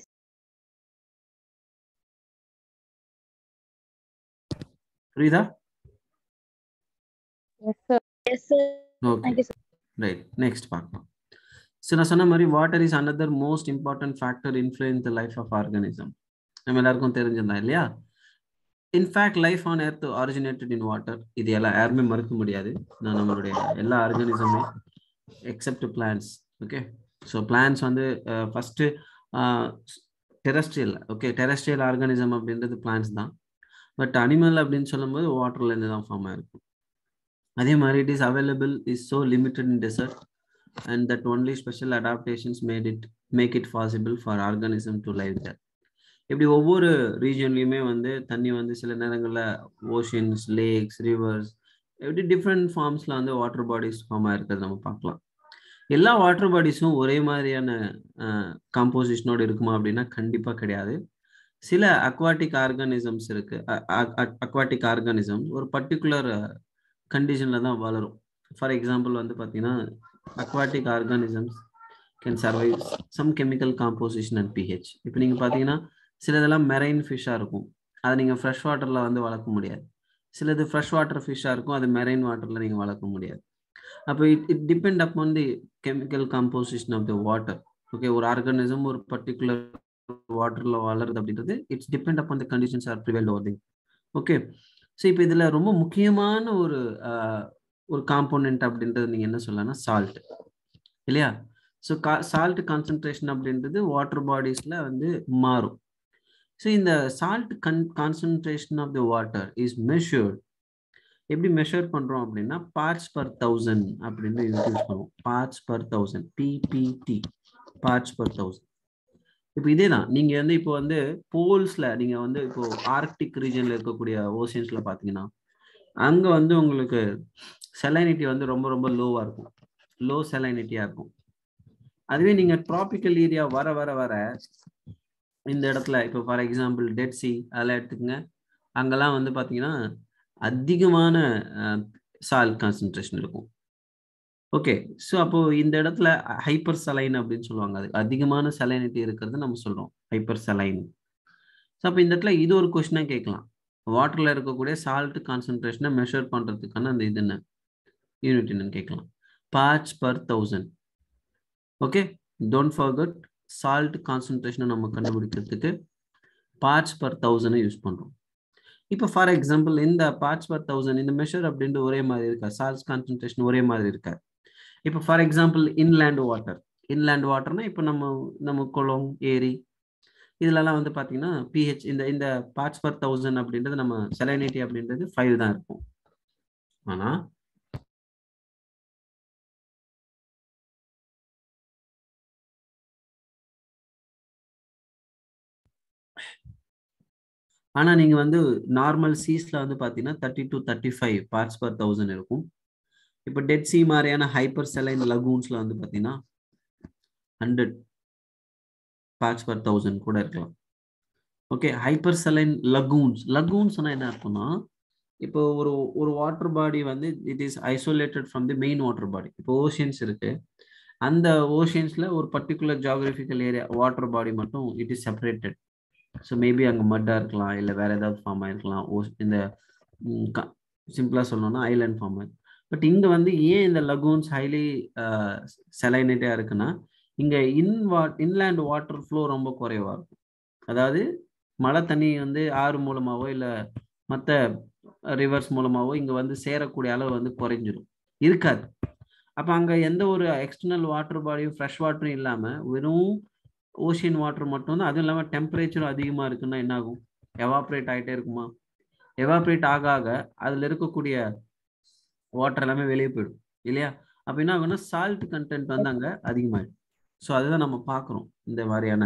புரியுதா Yes, sir. Yes, sir. Okay Thank you, sir. Right next பார்க்கலாம் ஸோ நான் சொன்ன மாதிரி water is another most important factor influence the life of organism நம்ம எல்லாருக்கும் தெரிஞ்சிருந்தா இல்லையா in fact life on earth originated in water இது எல்லாம் யாருமே மறுக்க முடியாது நான் நம்மளுடைய எல்லா ஆர்கானிசமே except plants okay so plants வந்து first terrestrial okay terrestrial organism அப்படின்றது பிளான்ஸ் தான் பட் அனிமல் அப்படின்னு சொல்லும்போது வாட்டர்லேருந்து தான் ஃபார்ம் ஆயிருக்கும் அதே மாதிரி it is available is so limited in desert and that only special adaptations made it make it possible for organism to live there இப்படி ஒவ்வொரு ரீஜன்லையுமே வந்து தண்ணி வந்து சில நேரங்களில் ஓஷன்ஸ் லேக்ஸ் ரிவர்ஸ் இப்படி டிஃப்ரெண்ட் ஃபார்ம்ஸில் வந்து வாட்டர் பாடிஸ் ஃபார்ம் ஆயிருக்கிறது நம்ம பார்க்கலாம் எல்லா வாட்டர் பாடிஸும் ஒரே மாதிரியான காம்போசிஷனோடு இருக்குமா அப்படின்னா கண்டிப்பாக கிடையாது சில அக்வாட்டிக் ஆர்கானிசம்ஸ் இருக்கு அக்வாட்டிக் ஆர்கானிசம்ஸ் ஒரு பர்டிகுலர் கண்டிஷனில் தான் வளரும் ஃபார் எக்ஸாம்பிள் வந்து பார்த்தீங்கன்னா aquatic organisms can survive some chemical composition and pH இப்போ நீங்கள் பார்த்தீங்கன்னா சிலதெல்லாம் மெரைன் ஃபிஷ்ஷாக இருக்கும் அதை நீங்கள் ஃப்ரெஷ் வாட்டரில் வந்து வளர்க்க முடியாது சிலது ஃப்ரெஷ் வாட்டர் ஃபிஷ்ஷாக இருக்கும் அது மெரைன் வாட்டரில் நீங்கள் வளர்க்க முடியாது அப்போ it it depend upon the chemical composition of the water okay ஒரு ஆர்கானிசம் ஒரு பர்டிகுலர் வாட்டரில் வளருது அப்படின்றது it's depend upon the conditions are prevail over okay so இப்போ இதில் ரொம்ப முக்கியமான ஒரு ஒரு காம்போனன்ட் அப்படின்றது நீங்கள் என்ன சொல்லலாம்னா சால்ட் இல்லையா ஸோ கா சால்ட் கான்சன்ட்ரேஷன் அப்படின்றது வாட்டர் பாடிஸில் வந்து மாறும் ஸோ இந்த salt con concentration of the water is measured எப்படி மெஷர் பண்ணுறோம் அப்படின்னா பார்ட்ஸ் பர் தௌசண்ட் அப்படின்னு யூஸ் பண்ணுவோம் parts per thousand PPT parts per thousand இப்போ இதே தான் நீங்கள் வந்து இப்போ வந்து போல்ஸில் நீங்கள் வந்து இப்போ ஆர்க்டிக் ரீஜனில் இருக்கக்கூடிய ஓசியன்ஸில் பார்த்தீங்கன்னா அங்கே வந்து உங்களுக்கு செலைனிட்டி வந்து ரொம்ப ரொம்ப லோவாக இருக்கும் லோ செலைனிட்டியாக இருக்கும் அதுவே நீங்கள் ட்ராபிக்கல் ஏரியா வர வர வர இந்த இடத்துல இப்போ ஃபார் எக்ஸாம்பிள் டெட் சி அதெல்லாம் எடுத்துக்கங்க அங்கெல்லாம் வந்து பார்த்தீங்கன்னா அதிகமான சால் கான்சன்ட்ரேஷன் இருக்கும் ஓகே ஸோ அப்போ இந்த இடத்துல ஹைப்பர் சலைன் அப்படின்னு சொல்லுவாங்க அது அதிகமான சலைனிட்டி இருக்கிறது நம்ம சொல்றோம் ஹைப்பர் சலைன் ஸோ அப்போ இந்த இடத்துல இது ஒரு கொஸ்டினாக கேட்கலாம் வாட்டர்ல இருக்கக்கூடிய சால்ட் கான்சன்ட்ரேஷனை மெஷர் பண்றதுக்கான அந்த இது என்ன யூனிட் என்னன்னு கேட்கலாம் parts per thousand okay don't forget salt கான்சன்ட்ரேஷனை நம்ம கண்டுபிடிக்கிறதுக்கு பார்ட்ஸ் பர் தௌசண்டை யூஸ் பண்ணுறோம் இப்போ ஃபார் எக்ஸாம்பிள் இந்த பார்ட்ஸ் பர் தௌசண்ட் இந்த மெஷர் அப்படின்ட்டு ஒரே மாதிரி இருக்கா சால்ட்ஸ் கான்சன்ட்ரேஷன் ஒரே மாதிரி இருக்கா இப்போ for example inland water inland வாட்டர்னா இப்போ நம்ம நம்ம குளம் ஏரி இதுலலாம் வந்து பார்த்தீங்கன்னா பிஹெச் இந்த இந்த பார்ட்ஸ் பர் தௌசண்ட் அப்படின்றது நம்ம செலைனிட்டி அப்படின்றது ஃபைவ் தான் இருக்கும் ஆனால் ஆனால் நீங்கள் வந்து நார்மல் சீஸில் வந்து பார்த்தீங்கன்னா thirty to thirty five parts per thousand இருக்கும் இப்போ டெட் சி மாதிரியான ஹைப்பர் செலைன் லகூன்ஸில் வந்து பார்த்தீங்கன்னா ஹண்ட்ரட் பார்ட்ஸ் பர் தௌசண்ட் கூட இருக்கலாம் ஓகே ஹைப்பர் செலைன் லகூன்ஸ் லகூன்ஸ்னா என்ன அர்த்தம்னா இப்போ ஒரு ஒரு வாட்டர் பாடி வந்து it is isolated from the main water body இப்போ ஓஷியன்ஸ் இருக்கு அந்த ஓஷியன்ஸில் ஒரு particular geographical area water body மட்டும் it is separated so maybe அங்கே மட்டாக இருக்கலாம் இல்லை வேற ஏதாவது ஃபார்ம் ஆயிருக்கலாம் ஓ இந்த சிம்பிளாக சொல்லணும்னா ஐலாண்ட் ஃபார்ம் ஆயிருக்கு பட் இங்கே வந்து ஏன் இந்த லகூன்ஸ் ஹைலி செலைனேட்டாக இருக்குன்னா இங்கே in what inland water flow ரொம்ப குறைவாக இருக்கும் அதாவது மழை தண்ணி வந்து ஆறு மூலமாகவோ இல்லை மற்ற ரிவர்ஸ் மூலமாகவோ இங்கே வந்து சேரக்கூடிய அளவு வந்து குறைஞ்சிரும் இருக்காது அப்போ அங்கே எந்த ஒரு எக்ஸ்டர்னல் வாட்டர் பாடியும் ஃப்ரெஷ் வாட்டரும் இல்லாமல் வெறும் ஓஷியன் வாட்டர் மட்டும் தான் அதுவும் இல்லாமல் டெம்பரேச்சரும் அதிகமாக இருக்குன்னா என்ன ஆகும் எவாப்ரேட் ஆகிட்டே இருக்குமா எவாப்ரேட் ஆக ஆக அதில் இருக்கக்கூடிய வாட்டர் எல்லாமே வெளியே போயிடும் இல்லையா அப்போ என்ன ஆகும்னா சால்ட் கண்டென்ட் வந்து அங்கே அதிகமாகிடும் ஸோ அதுதான் நம்ம பார்க்குறோம் இந்த மாதிரியான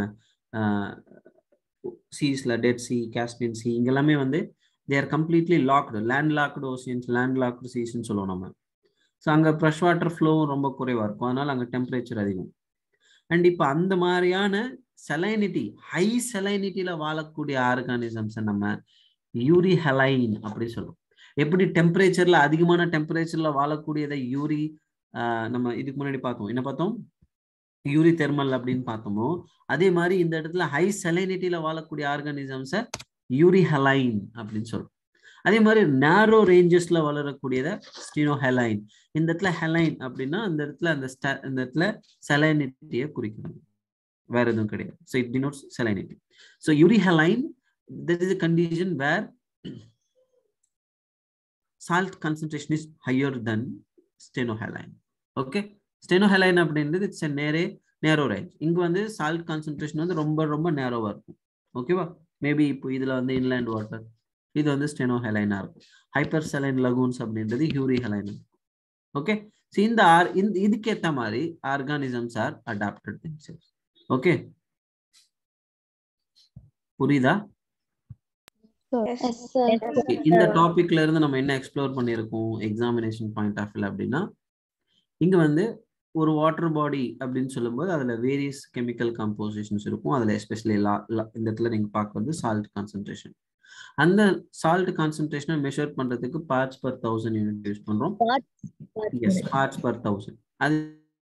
சீஸில் டெட் சி காஸ்பியன் சி இங்கெல்லாமே வந்து they are completely locked landlocked oceans landlocked சீஸ்ன்னு சொல்லுவோம் நம்ம ஸோ அங்கே ஃப்ரெஷ் வாட்டர் ஃப்ளோவும் ரொம்ப குறைவாக இருக்கும் அதனால் அங்கே டெம்பரேச்சர் அதிகம் அண்ட் இப்போ அந்த மாதிரியான செலைனிட்டி ஹை செலைனிட்டியில் வாழக்கூடிய ஆர்கானிசம்ஸை நம்ம யூரி ஹெலைன் அப்படி சொல்லுவோம் எப்படி டெம்பரேச்சர்ல அதிகமான டெம்பரேச்சர்ல வாழக்கூடியதை யூரி ஆஹ் நம்ம இதுக்கு முன்னாடி பார்த்தோம் என்ன பார்த்தோம் யூரி தெர்மல் அப்படின்னு பார்த்தோமோ அதே மாதிரி இந்த இடத்துல ஹை செலைனிட்டியில வாழக்கூடிய ஆர்கானிசம்ஸை யூரி ஹெலைன் அப்படின்னு சொல்றோம் அதே மாதிரி நேரோ ரேஞ்சஸ்ல வளரக்கூடியதை ஸ்டீனோஹெலைன் இந்த இடத்துல ஹெலைன் அப்படின்னா இந்த இடத்துல அந்த sta- இந்த இடத்துல செலைனிட்டியை குறிக்கணும் வேற எதுவும் கிடையாது so it denotes salinity so euryhaline that is a condition where salt concentration is higher than stenohaline okay stenohaline அப்படின்றது இட்ஸ் a நேரே நேரோ ரேஞ்ச் இங்க வந்து சால்ட் கான்சென்ட்ரேஷன் வந்து ரொம்ப ரொம்ப நேரோவா இருக்கும் ஓகேவா மேபி இப்போ இதுல வந்து இன்லேண்ட் வாட்டர் இது வந்து ஸ்டெனோஹெலைனா இருக்கும் ஹைப்பர் செலைன் லகூன்ஸ் அப்படின்றது ஹியூரி ஹெலைன் ஓகே ஸோ இந்த ஆர் இந்த இதுக்கேற்ற மாதிரி organisms are adapted themselves okay புரியுதா Yes, sir. Okay, இந்த டாபிக்ல இருந்து நம்ம என்ன எக்ஸ்ப்ளோர் பண்ணியிருக்கோம் எக்ஸாமினேஷன் பாயிண்ட் ஆஃப் வியூ அப்படின்னா இங்க வந்து ஒரு வாட்டர் பாடி அப்படின்னு சொல்லும்போது அதுல வேரியஸ் கெமிக்கல் கம்போசிஷன்ஸ் இருக்கும் அதுல எஸ்பெஷலி இந்த இடத்துல நீங்க பார்க்கறது சால்ட் கான்சென்ட்ரேஷன் அந்த சால்ட் கான்சென்ட்ரேஷனை மெஷர் பண்றதுக்கு parts per thousand unit use பண்றோம் எஸ் பார்ட்ஸ் பர் தௌசண்ட் அது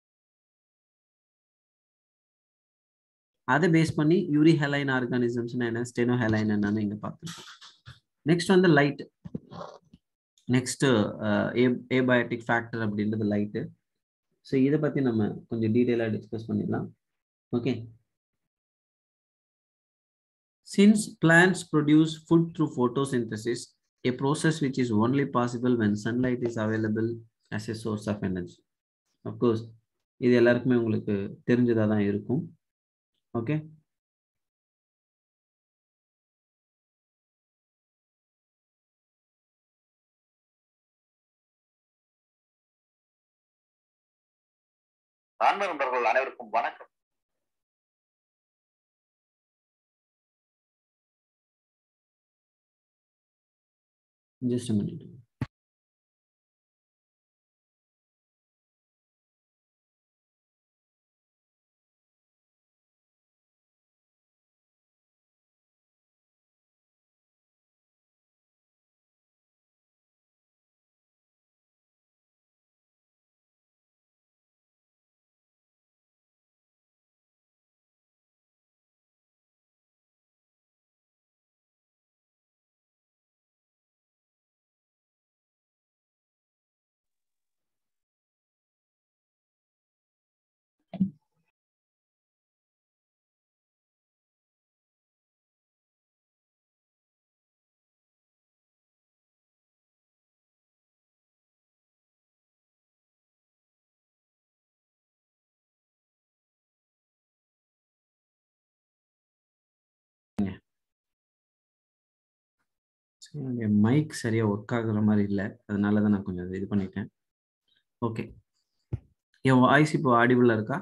அதை பேஸ் பண்ணி யூரி ஹெலைன் ஆர்கானிசம்ஸ் என்ன ஸ்டெனோ ஹெலைன் என்னன்னு இங்க பார்த்துருக்கோம் நெக்ஸ்ட் வந்து லைட் நெக்ஸ்ட் ஏபயோட்டிக் ஃபேக்டர் அப்படின்றது லைட்டு ஸோ இதை பத்தி நம்ம கொஞ்சம் டீட்டெயிலாக டிஸ்கஸ் பண்ணிடலாம் okay Since plants produce food through photosynthesis, a process which is only possible when sunlight is available as a source of energy. Of course, இது எல்லாருக்குமே உங்களுக்கு தெரிஞ்சதா தான் இருக்கும் ஓகே ஆன்ம நண்பர்கள் அனைவருக்கும் வணக்கம் ஜஸ்ட் மினிட் என்னுடைய மைக் சரியா ஒர்க் ஆகுற மாதிரி இல்லை அதனால தான் நான் கொஞ்சம் இது பண்ணிட்டேன் ஓகே என் வாய்ஸ் இப்போ ஆடிபிளா இருக்கா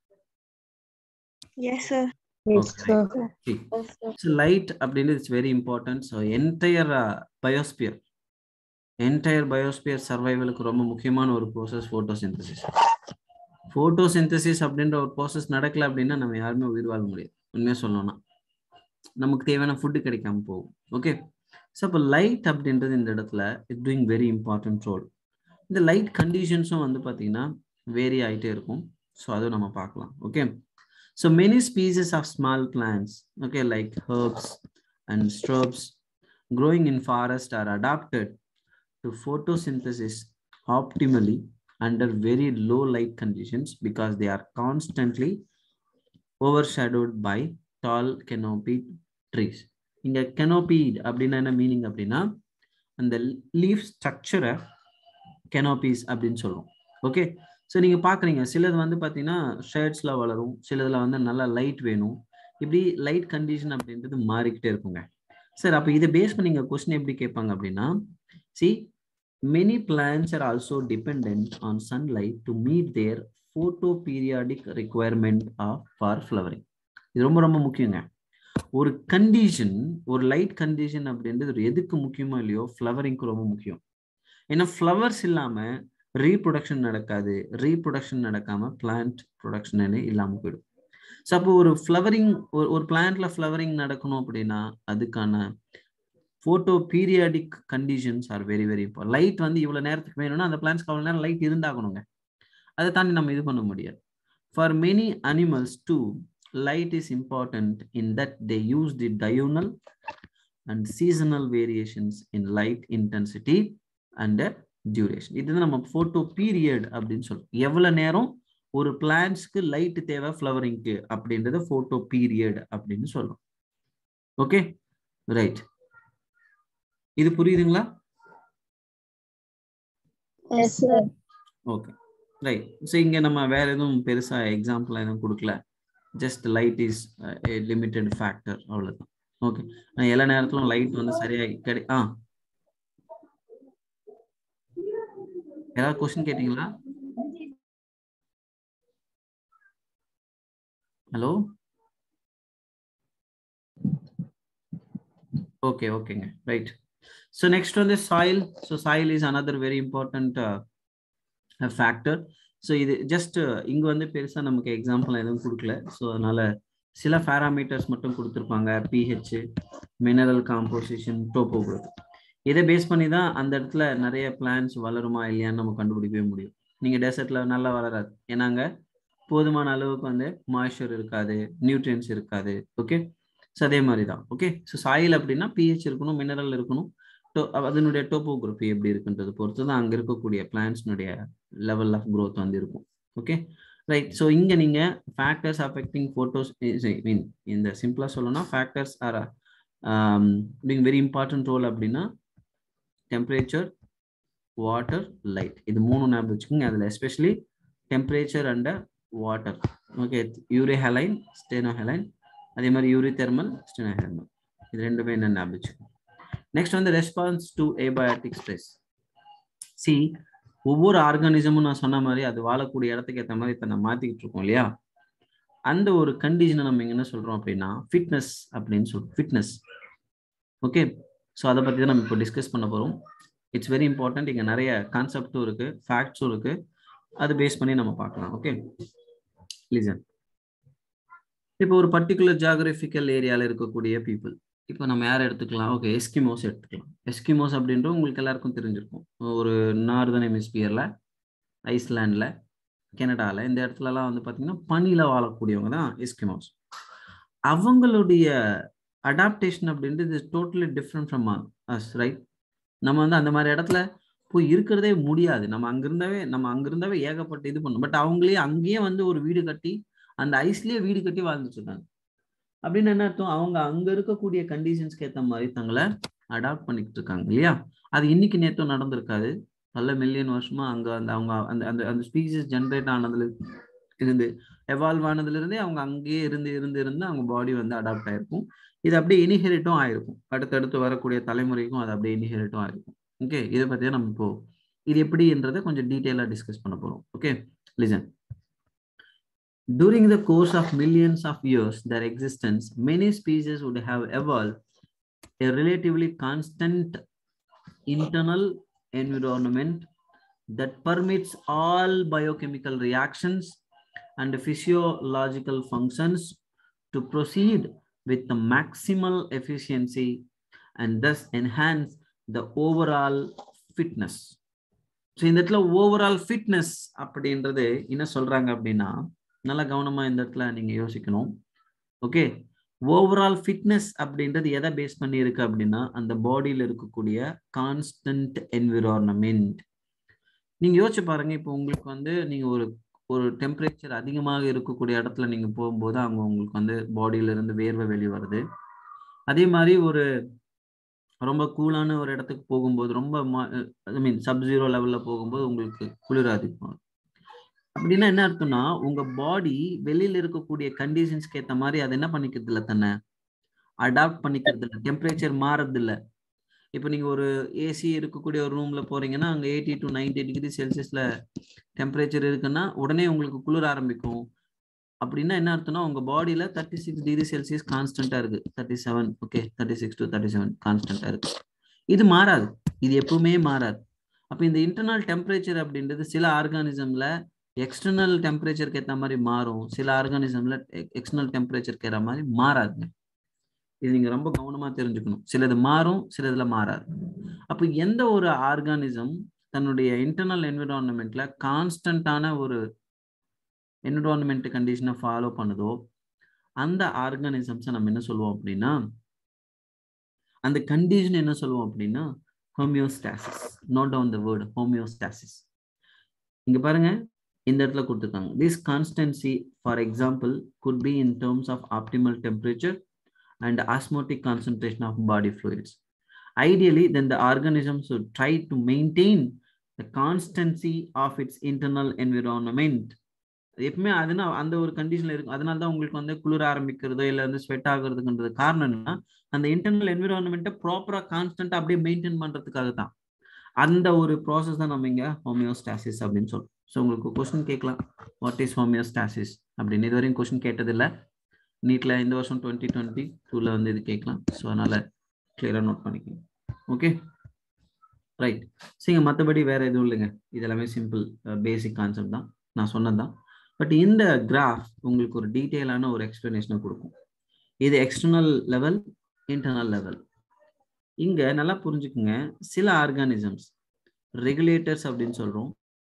Yes, sir. Yes, sir. So light அப்படின்றது it's very important so entire biosphere entire biosphere சர்வைவலுக்கு ரொம்ப முக்கியமான ஒரு ப்ரோசஸ் ஃபோட்டோசிந்தசிஸ் ஃபோட்டோசிந்தசிஸ் அப்படின்ற ஒரு ப்ரோசஸ் நடக்கல அப்படின்னா நம்ம யாருமே உயிர் வாழ முடியாது உண்மையாக சொல்லணும்னா நமக்கு தேவையான ஃபுட்டு கிடைக்காம போகும் ஓகே ஸோ அப்போ லைட் அப்படின்றது இந்த இடத்துல it doing very important role இந்த லைட் கண்டிஷன்ஸும் வந்து பார்த்தீங்கன்னா வேரி ஆகிட்டே இருக்கும் ஸோ அதுவும் நம்ம பார்க்கலாம் okay so many species of small plants okay like herbs and shrubs growing in forest are adapted to photosynthesis optimally under very low light conditions because they are constantly overshadowed by tall canopied trees. இங்க canopy அப்படின்னா என்ன meaning அப்படின்னா அந்த leaf ஸ்ட்ரக்சரை கெனோபீஸ் அப்படின்னு சொல்லுவோம் okay so நீங்க பாக்குறீங்க சிலது வந்து பாத்தீங்கன்னா ஷேட்ஸ்ல வளரும் சிலதுல வந்து நல்லா லைட் வேணும் இப்படி லைட் கண்டிஷன் அப்படின்றது மாறிக்கிட்டே இருக்குங்க சார் அப்போ இதை பேஸ் பண்ணி இங்க கொஸ்டின் எப்படி கேட்பாங்க அப்படின்னா see many plants are also depend on sunlight to meet their photoperiodic requirement of for flowering இது ரொம்ப ரொம்ப முக்கியங்க ஒரு கண்டிஷன் ஒரு லைட் கண்டிஷன் அப்படின்றது ஒரு எதுக்கு முக்கியமோ இல்லையோ ஃப்ளவரிங்க்கு ரொம்ப முக்கியம் ஏன்னா ஃப்ளவர்ஸ் இல்லாம ரீப்ரொடக்ஷன் நடக்காது ரீப்ரொடக்ஷன் நடக்காம பிளான்ட் ப்ரொடக்ஷன் இல்லாம போயிடும் ஸோ அப்போ ஒரு ஃப்ளவரிங் ஒரு ஒரு பிளான்ட்ல ஃப்ளவரிங் நடக்கணும் அப்படின்னா அதுக்கான photoperiodic conditions are very very import light வந்து இவ்வளோ நேரத்துக்கு வேணும்னா அந்த பிளான்ஸ்க்கு அவ்வளோ நேரம் லைட் இருந்தாகணுங்க அதை தாண்டி நம்ம இது பண்ண முடியாது for many animals too light is important in that they use the diurnal and seasonal variations in light intensity and uh, duration இது நம்ம போட்டோ பீரியட் அப்படின்னு சொல்றோம் எவ்வளவு நேரம் ஒரு பிளான்ஸ்க்கு லைட் தேவை ஃப்ளவரிங்க்கு அப்படின்றத போட்டோ பீரியட் அப்படின்னு சொல்றோம் ஓகே ரைட் இது புரியுதுங்களா Yes, sir. Okay right so இங்கே நம்ம வேற எதுவும் பெருசா எக்ஸாம்பிள் எதுவும் கொடுக்கல just light is limited factor அவ்வளோதான் ஓகே நான் எல்லா நேரத்திலும் லைட் வந்து சரியா கிடை ஆ ஏதாவது கொஸ்டின் கேட்டீங்களா ஹலோ ஓகே ஓகேங்க ரைட் ஸோ நெக்ஸ்ட் வந்து soil so soil is another very important factor so இது ஜஸ்ட் இங்கே வந்து பெருசாக நமக்கு எக்ஸாம்பிள் எதுவும் கொடுக்கல ஸோ அதனால சில பேராமீட்டர்ஸ் மட்டும் கொடுத்துருப்பாங்க பிஹெச் மினரல் காம்போசிஷன் டோப்போகிராஃபி இதை பேஸ் பண்ணி தான் அந்த இடத்துல நிறைய பிளான்ஸ் வளருமா இல்லையான்னு நம்ம கண்டுபிடிக்கவே முடியும் நீங்கள் டெசர்ட்டில் நல்லா வளராது ஏன்னாங்க போதுமான அளவுக்கு வந்து மாய்ஸ்சர் இருக்காது நியூட்ரியன்ஸ் இருக்காது ஓகே ஸோ அதே மாதிரி தான் ஓகே ஸோ சாயில் அப்படின்னா பிஹெச் இருக்கணும் மினரல் இருக்கணும் டோ அதனுடைய டோப்போகிராஃபி எப்படி இருக்குன்றது பொறுத்து தான் அங்கே இருக்கக்கூடிய பிளான்ஸ்னுடைய லெவல் ஆஃப் க்ரோத் வந்து இருக்கும் ஓகே ரைட் ஸோ இங்கே நீங்கள் ஃபேக்டர்ஸ் அஃபெக்டிங் ஃபோட்டோஸ் மீன் இந்த சிம்பிளாக சொல்லணும்னா factors are doing very important role அப்படின்னா டெம்பரேச்சர் வாட்டர் லைட் இது மூணு ஞாபகம் வச்சுக்கோங்க அதில் especially temperature and water okay euryhaline stenohaline அதே மாதிரி யூரி தெர்மல் ஸ்டெனோ தெர்மல் இது ரெண்டுமே என்ன ஞாபகம் வச்சுக்கோங்க நெக்ஸ்ட் வந்து response to abiotic stress see ஒவ்வொரு ஆர்கானிசமும் நான் சொன்ன மாதிரி அது வாழக்கூடிய இடத்துக்கு ஏற்ற மாதிரி தன்னை மாத்திக்கிட்டு இருக்கோம் இல்லையா அந்த ஒரு கண்டிஷனை நம்ம இங்க என்ன சொல்றோம் அப்படின்னா ஃபிட்னஸ் அப்படின்னு சொல்றோம் ஃபிட்னஸ் ஓகே ஸோ அதை பற்றி தான் நம்ம இப்போ டிஸ்கஸ் பண்ண போகிறோம் இட்ஸ் வெரி இம்பார்ட்டன்ட் இங்கே நிறைய கான்செப்டும் இருக்கு ஃபேக்ட்ஸும் இருக்கு அது பேஸ் பண்ணி நம்ம பார்க்கலாம் ஓகே லிசன் இப்போ ஒரு பர்டிகுலர் ஜியாகிரபிக்கல் ஏரியாவில் இருக்கக்கூடிய பீப்புள் இப்போ நம்ம யார் எடுத்துக்கலாம் ஓகே எஸ்கிமோஸ் எடுத்துக்கலாம் எஸ்கிமோஸ் அப்படின்றது உங்களுக்கு எல்லாருக்கும் தெரிஞ்சிருக்கும் ஒரு நார்தன் ஹெமிஸ்பியரில் ஐஸ்லாண்டில் கனடாவில் இந்த இடத்துலலாம் வந்து பார்த்தீங்கன்னா பனியில் வாழக்கூடியவங்க தான் எஸ்கிமோஸ் அவங்களுடைய அடாப்டேஷன் அப்படின்றது totally different from us right நம்ம வந்து அந்த மாதிரி இடத்துல போய் இருக்கிறதே முடியாது நம்ம அங்கிருந்தாவே நம்ம அங்கிருந்தாவே ஏகப்பட்ட இது பண்ணும் பட் அவங்களே அங்கேயே வந்து ஒரு வீடு கட்டி அந்த ஐஸ்லயே வீடு கட்டி வாழ்ந்துட்டு இருக்காங்க அப்படின்னு என்ன அர்த்தம் அவங்க அங்க இருக்கக்கூடிய கண்டிஷன்ஸ்க்கு ஏற்ற மாதிரி தங்களை அடாப்ட் பண்ணிக்கிட்டு இருக்காங்க இல்லையா அது இன்னைக்கு நேற்று நடந்திருக்காது பல மில்லியன் வருஷமா அங்க அந்த அவங்க அந்த அந்த அந்த ஸ்பீசிஸ் ஜென்ரேட் ஆனதுல இருந்து எவால்வ் ஆனதுல இருந்தே அவங்க அங்கேயே இருந்து இருந்து இருந்து அவங்க பாடி வந்து அடாப்ட் ஆயிருக்கும் இது அப்படியே இனிஹெரிட்டும் ஆயிருக்கும் அடுத்தடுத்து வரக்கூடிய தலைமுறைக்கும் அது அப்படியே இனிஹெரிட்டும் ஆயிருக்கும் ஓகே இதை பத்தியா நம்ம இப்போ இது எப்படின்றத கொஞ்சம் டீட்டெயிலாக டிஸ்கஸ் பண்ண போறோம் okay listen During the course of millions of years, their existence, many species would have evolved a relatively constant internal environment that permits all biochemical reactions and physiological functions to proceed with the maximal efficiency and thus enhance the overall fitness. So இந்த இடத்துல overall fitness அப்படின்றது என்ன சொல்றாங்க அப்படின்னா நல்லா கவனமா இந்த இடத்துல நீங்க யோசிக்கணும் ஓகே ஓவரால் ஃபிட்னஸ் அப்படின்றது எதை பேஸ் பண்ணி இருக்கு அப்படின்னா அந்த பாடியில இருக்கக்கூடிய கான்ஸ்டன்ட் என்விரான்மெண்ட் நீங்க யோசிச்சு பாருங்க இப்போ உங்களுக்கு வந்து நீங்க ஒரு ஒரு டெம்பரேச்சர் அதிகமாக இருக்கக்கூடிய இடத்துல நீங்க போகும்போது அங்க உங்களுக்கு வந்து பாடியில இருந்து வேர்வை வெளியே வருது அதே மாதிரி ஒரு ரொம்ப கூலான ஒரு இடத்துக்கு போகும்போது ரொம்ப ஐ மீன் சப் ஜீரோ லெவல்ல போகும்போது உங்களுக்கு குளிர் அதிகம் அப்படின்னா என்ன அர்த்தம்னா உங்க பாடி வெளியில இருக்கக்கூடிய கண்டிஷன்ஸ்க்கு ஏற்ற மாதிரி அது என்ன பண்ணிக்கிறது இல்லை தன்னை அடாப்ட் பண்ணிக்கிறது இல்லை டெம்பரேச்சர் மாறது இல்லை இப்போ நீங்க ஒரு ஏசி இருக்கக்கூடிய ஒரு ரூம்ல போறீங்கன்னா அங்க எயிட்டி டு நைன்டி டிகிரி செல்சியஸ்ல டெம்பரேச்சர் இருக்குன்னா உடனே உங்களுக்கு குளிர ஆரம்பிக்கும் அப்படின்னா என்ன அர்த்தம்னா உங்க பாடியில தேர்ட்டி சிக்ஸ் டிகிரி செல்சியஸ் கான்ஸ்டன்டா இருக்கு thirty seven okay thirty six to thirty seven கான்ஸ்டன்டா இருக்கு இது மாறாது இது எப்பவுமே மாறாது அப்ப இந்த இன்டர்னல் டெம்பரேச்சர் அப்படின்றது சில ஆர்கானிசம்ல எக்ஸ்டர்னல் டெம்பரேச்சருக்கு ஏற்ற மாதிரி மாறும் சில ஆர்கானிசம்ல எக்ஸ்டர்னல் டெம்பரேச்சருக்கு ஏற்ற மாதிரி மாறாதுங்க இது நீங்க ரொம்ப கவனமா தெரிஞ்சுக்கணும் சிலது மாறும் சிலதுல மாறாது அப்போ எந்த ஒரு ஆர்கானிசம் தன்னுடைய இன்டர்னல் என்விரான்மெண்ட்ல கான்ஸ்டன்டான ஒரு என்விரான்மெண்ட் கண்டிஷனை ஃபாலோ பண்ணுதோ அந்த ஆர்கானிசம்ஸை நம்ம என்ன சொல்லுவோம் அப்படின்னா அந்த கண்டிஷன் என்ன சொல்லுவோம் அப்படின்னா homeostasis note down the word homeostasis இங்க பாருங்க இந்த இடத்துல கொடுத்துருக்காங்க this constancy for example could be in terms of optimal temperature and osmotic concentration of body fluids. Ideally, then the organism should try to maintain the constancy of its internal environment. எப்பவுமே அதுனா அந்த ஒரு கண்டிஷன்ல இருக்கும் அதனால தான் உங்களுக்கு வந்து குளிர ஆரம்பிக்கிறதோ இல்லை வந்து ஸ்வெட் ஆகுறதுன்றது காரணம் என்னன்னா அந்த இன்டர்னல் என்விரான்மெண்ட்டை ப்ராப்பரா கான்ஸ்டன்டா அப்படியே மெயின்டைன் பண்றதுக்காக தான் அந்த ஒரு ப்ராசஸ் தான் நம்ம இங்க ஹோமியோஸ்டாசிஸ் அப்படின்னு சொல்றோம் ஸோ உங்களுக்கு கொஸ்டின் கேட்கலாம் வாட் இஸ் ஹோமியோஸ்டாசிஸ் அப்படின்னு இது வரையும் கொஸ்டின் கேட்டதில்லை நீட்ல இந்த வருஷம் டுவெண்ட்டி டுவெண்ட்டி டூல வந்து இது கேட்கலாம் ஸோ அதனால கிளியரா நோட் பண்ணிக்கோங்க ஓகே ரைட் சரிங்க மற்றபடி வேற எதுவும் இல்லைங்க இது எல்லாமே சிம்பிள் பேசிக் கான்செப்ட் தான் நான் சொன்னது தான் பட் இந்த கிராஃப் உங்களுக்கு ஒரு டீட்டெயிலான ஒரு எக்ஸ்பிளனேஷனை கொடுக்கும் இது எக்ஸ்டர்னல் லெவல் இன்டர்னல் லெவல் இங்க நல்லா புரிஞ்சுக்குங்க சில ஆர்கானிசம்ஸ் ரெகுலேட்டர்ஸ் அப்படின்னு சொல்றோம்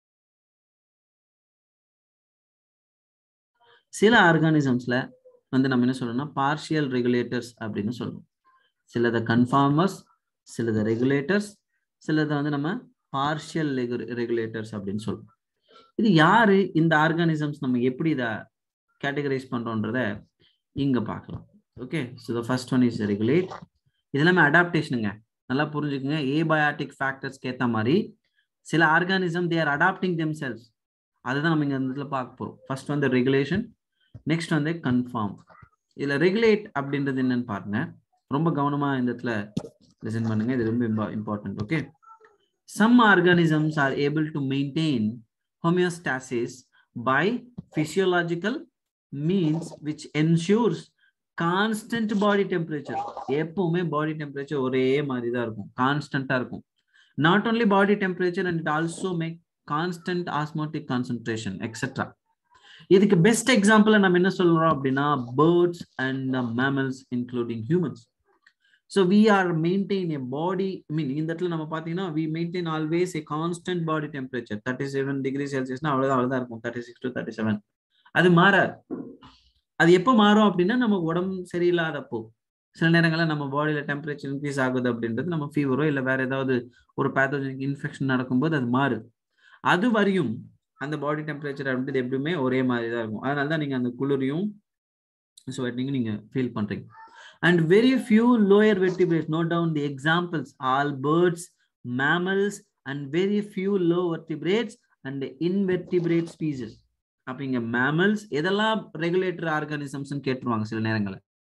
சில ஆர்கானிசம்ஸ்ல வந்து நம்ம என்ன சொல்லணும்னா பார்ஷியல் ரெகுலேட்டர்ஸ் அப்படின்னு சொல்லணும் சிலதை கன்ஃபார்மர்ஸ் சிலது ரெகுலேட்டர்ஸ் சிலதை வந்து நம்ம பார்ஷியல் ரெகுலேட்டர்ஸ் அப்படின்னு சொல்லுவோம் இது யாரு இந்த ஆர்கானிசம்ஸ் நம்ம எப்படி இதை கேட்டகரைஸ் பண்றோன்றத இங்க பார்க்கலாம் okay so the first one is regulate இது எல்லாமே அடாப்டேஷனுங்க நல்லா புரிஞ்சுக்குங்க ஏபயாட்டிக் ஃபேக்டர்ஸ்க்கு ஏற்ற மாதிரி சில organism their adapting themselves அதுதான் நம்ம இங்க இந்த இடத்துல பார்க்க போறோம் ஃபர்ஸ்ட் வந்து ரெகுலேஷன் நெக்ஸ்ட் வந்து கன்ஃபார்ம் இதுல ரெகுலேட் அப்படின்றது என்னன்னு பாருங்க ரொம்ப கவனமா இந்த இடத்துல லிசன் பண்ணுங்க இது ரொம்ப important okay some organisms are able to maintain homeostasis by physiological means which ensures constant body temperature எப்பவுமே பாடி டெம்பரேச்சர் ஒரே மாதிரி தான் இருக்கும் கான்ஸ்டன்டா இருக்கும் not only body temperature and it also make constant osmotic concentration etcetera இதுக்கு best example நம்ம என்ன சொல்றோம் அப்படின்னா birds and mammals including humans so we are maintain a body mean இந்த இடத்துல நம்ம பார்த்தீங்கன்னா we maintain always a constant body temperature thirty seven degree செல்சியஸ்னா அவ்வளோதான் அவ்வளோதான் இருக்கும் thirty six to thirty seven அது மாறாது அது எப்போ மாறும் அப்படின்னா நம்ம உடம்பு சரியில்லாதப்போ சில நேரங்களில் நம்ம பாடியில டெம்பரேச்சர் இன்க்ரீஸ் ஆகுது அப்படின்றது நம்ம ஃபீவரோ இல்லை வேற ஏதாவது ஒரு பேத்தோஜெனிக் இன்ஃபெக்ஷன் நடக்கும்போது அது மாறுது அது வரையும் அந்த பாடி டெம்பரேச்சர் அப்படின்றது எப்படியுமே ஒரே மாதிரி தான் இருக்கும் அதனால தான் நீங்க அந்த குளிரையும் ஸ்வெட்டிங்கும் நீங்க ஃபீல் பண்றீங்க and very few lower vertebrates note down the examples all birds mammals and very few low vertebrates and invertebrate species அப்ப இங்க மேமல்ஸ் எதெல்லாம் ரெகுலேட்டர் ஆர்கானிசம்ஸ் கேட்டுருவாங்க சில நேரங்களில்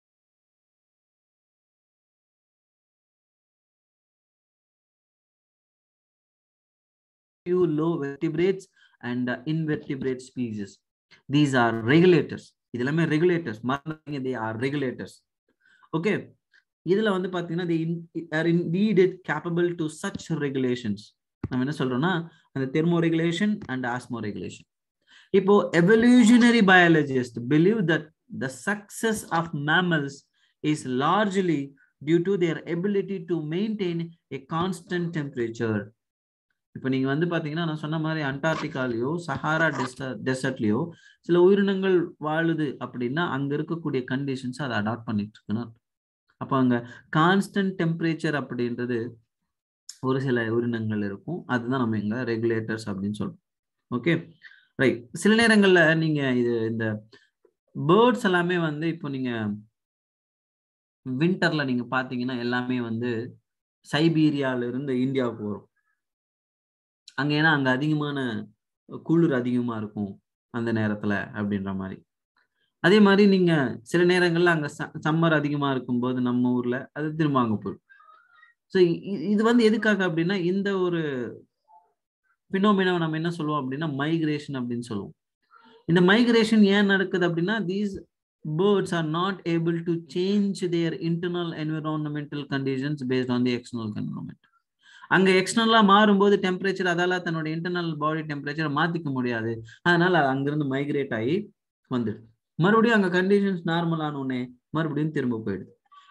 few low vertebrates and uh, invertebrate species these are regulators இது எல்லாமே regulators மறந்துங்க they are regulators okay இதுல வந்து பாத்தீங்கன்னா they are indeed capable to such regulations நம்ம என்ன சொல்றோம்னா அந்த thermoregulation and osmoregulation இப்போ evolutionary biologist believe that the success of mammals is largely due to their ability to maintain a constant temperature இப்போ நீங்க வந்து பாத்தீங்கன்னா நான் சொன்ன மாதிரி அண்டார்டிகாலயோ சஹாரா டெசர்ட்லயோ சில உயிரினங்கள் வாழுது அப்படின்னா அங்க இருக்கக்கூடிய கண்டிஷன்ஸ் அதை அடாப்ட் பண்ணிட்டு இருக்குன்னு அப்போ அங்க கான்ஸ்டன்ட் டெம்பரேச்சர் அப்படின்றது ஒரு சில உயிரினங்கள் இருக்கும் அதுதான் நம்ம இங்க ரெகுலேட்டர்ஸ் அப்படின்னு சொல்றோம் ஓகே ரைட் சில நேரங்கள்ல நீங்க இது இந்த பேர்ட்ஸ் எல்லாமே வந்து இப்போ நீங்க வின்டர்ல நீங்க பாத்தீங்கன்னா எல்லாமே வந்து சைபீரியால இருந்து இந்தியாவுக்கு வரும் அங்க ஏன்னா அங்க அதிகமான குளிர் அதிகமா இருக்கும் அந்த நேரத்துல அப்படின்ற மாதிரி அதே மாதிரி நீங்க சில நேரங்கள்ல அங்க சம்மர் அதிகமா இருக்கும்போது நம்ம ஊர்ல அது திரும்ப அங்க போயிடும் ஸோ இது வந்து எதுக்காக அப்படின்னா இந்த ஒரு பினோமினா நம்ம என்ன சொல்லுவோம் அப்படின்னா மைக்ரேஷன் அப்படின்னு சொல்லுவோம் இந்த மைக்ரேஷன் ஏன் நடக்குது அப்படின்னா these birds are not able to change their internal environmental conditions based on the external environment அங்க எக்ஸ்டர்னலா மாறும்போது டெம்பரேச்சர் அதால தன்னோட இன்டர்னல் பாடி டெம்பரேச்சரை மாத்திக்க முடியாது அதனால அங்கிருந்து மைக்ரேட் ஆகி வந்துடுது மறுபடியும் அங்க கண்டிஷன்ஸ் நார்மல் ஆனோடனே மறுபடியும் திரும்ப போயிடுது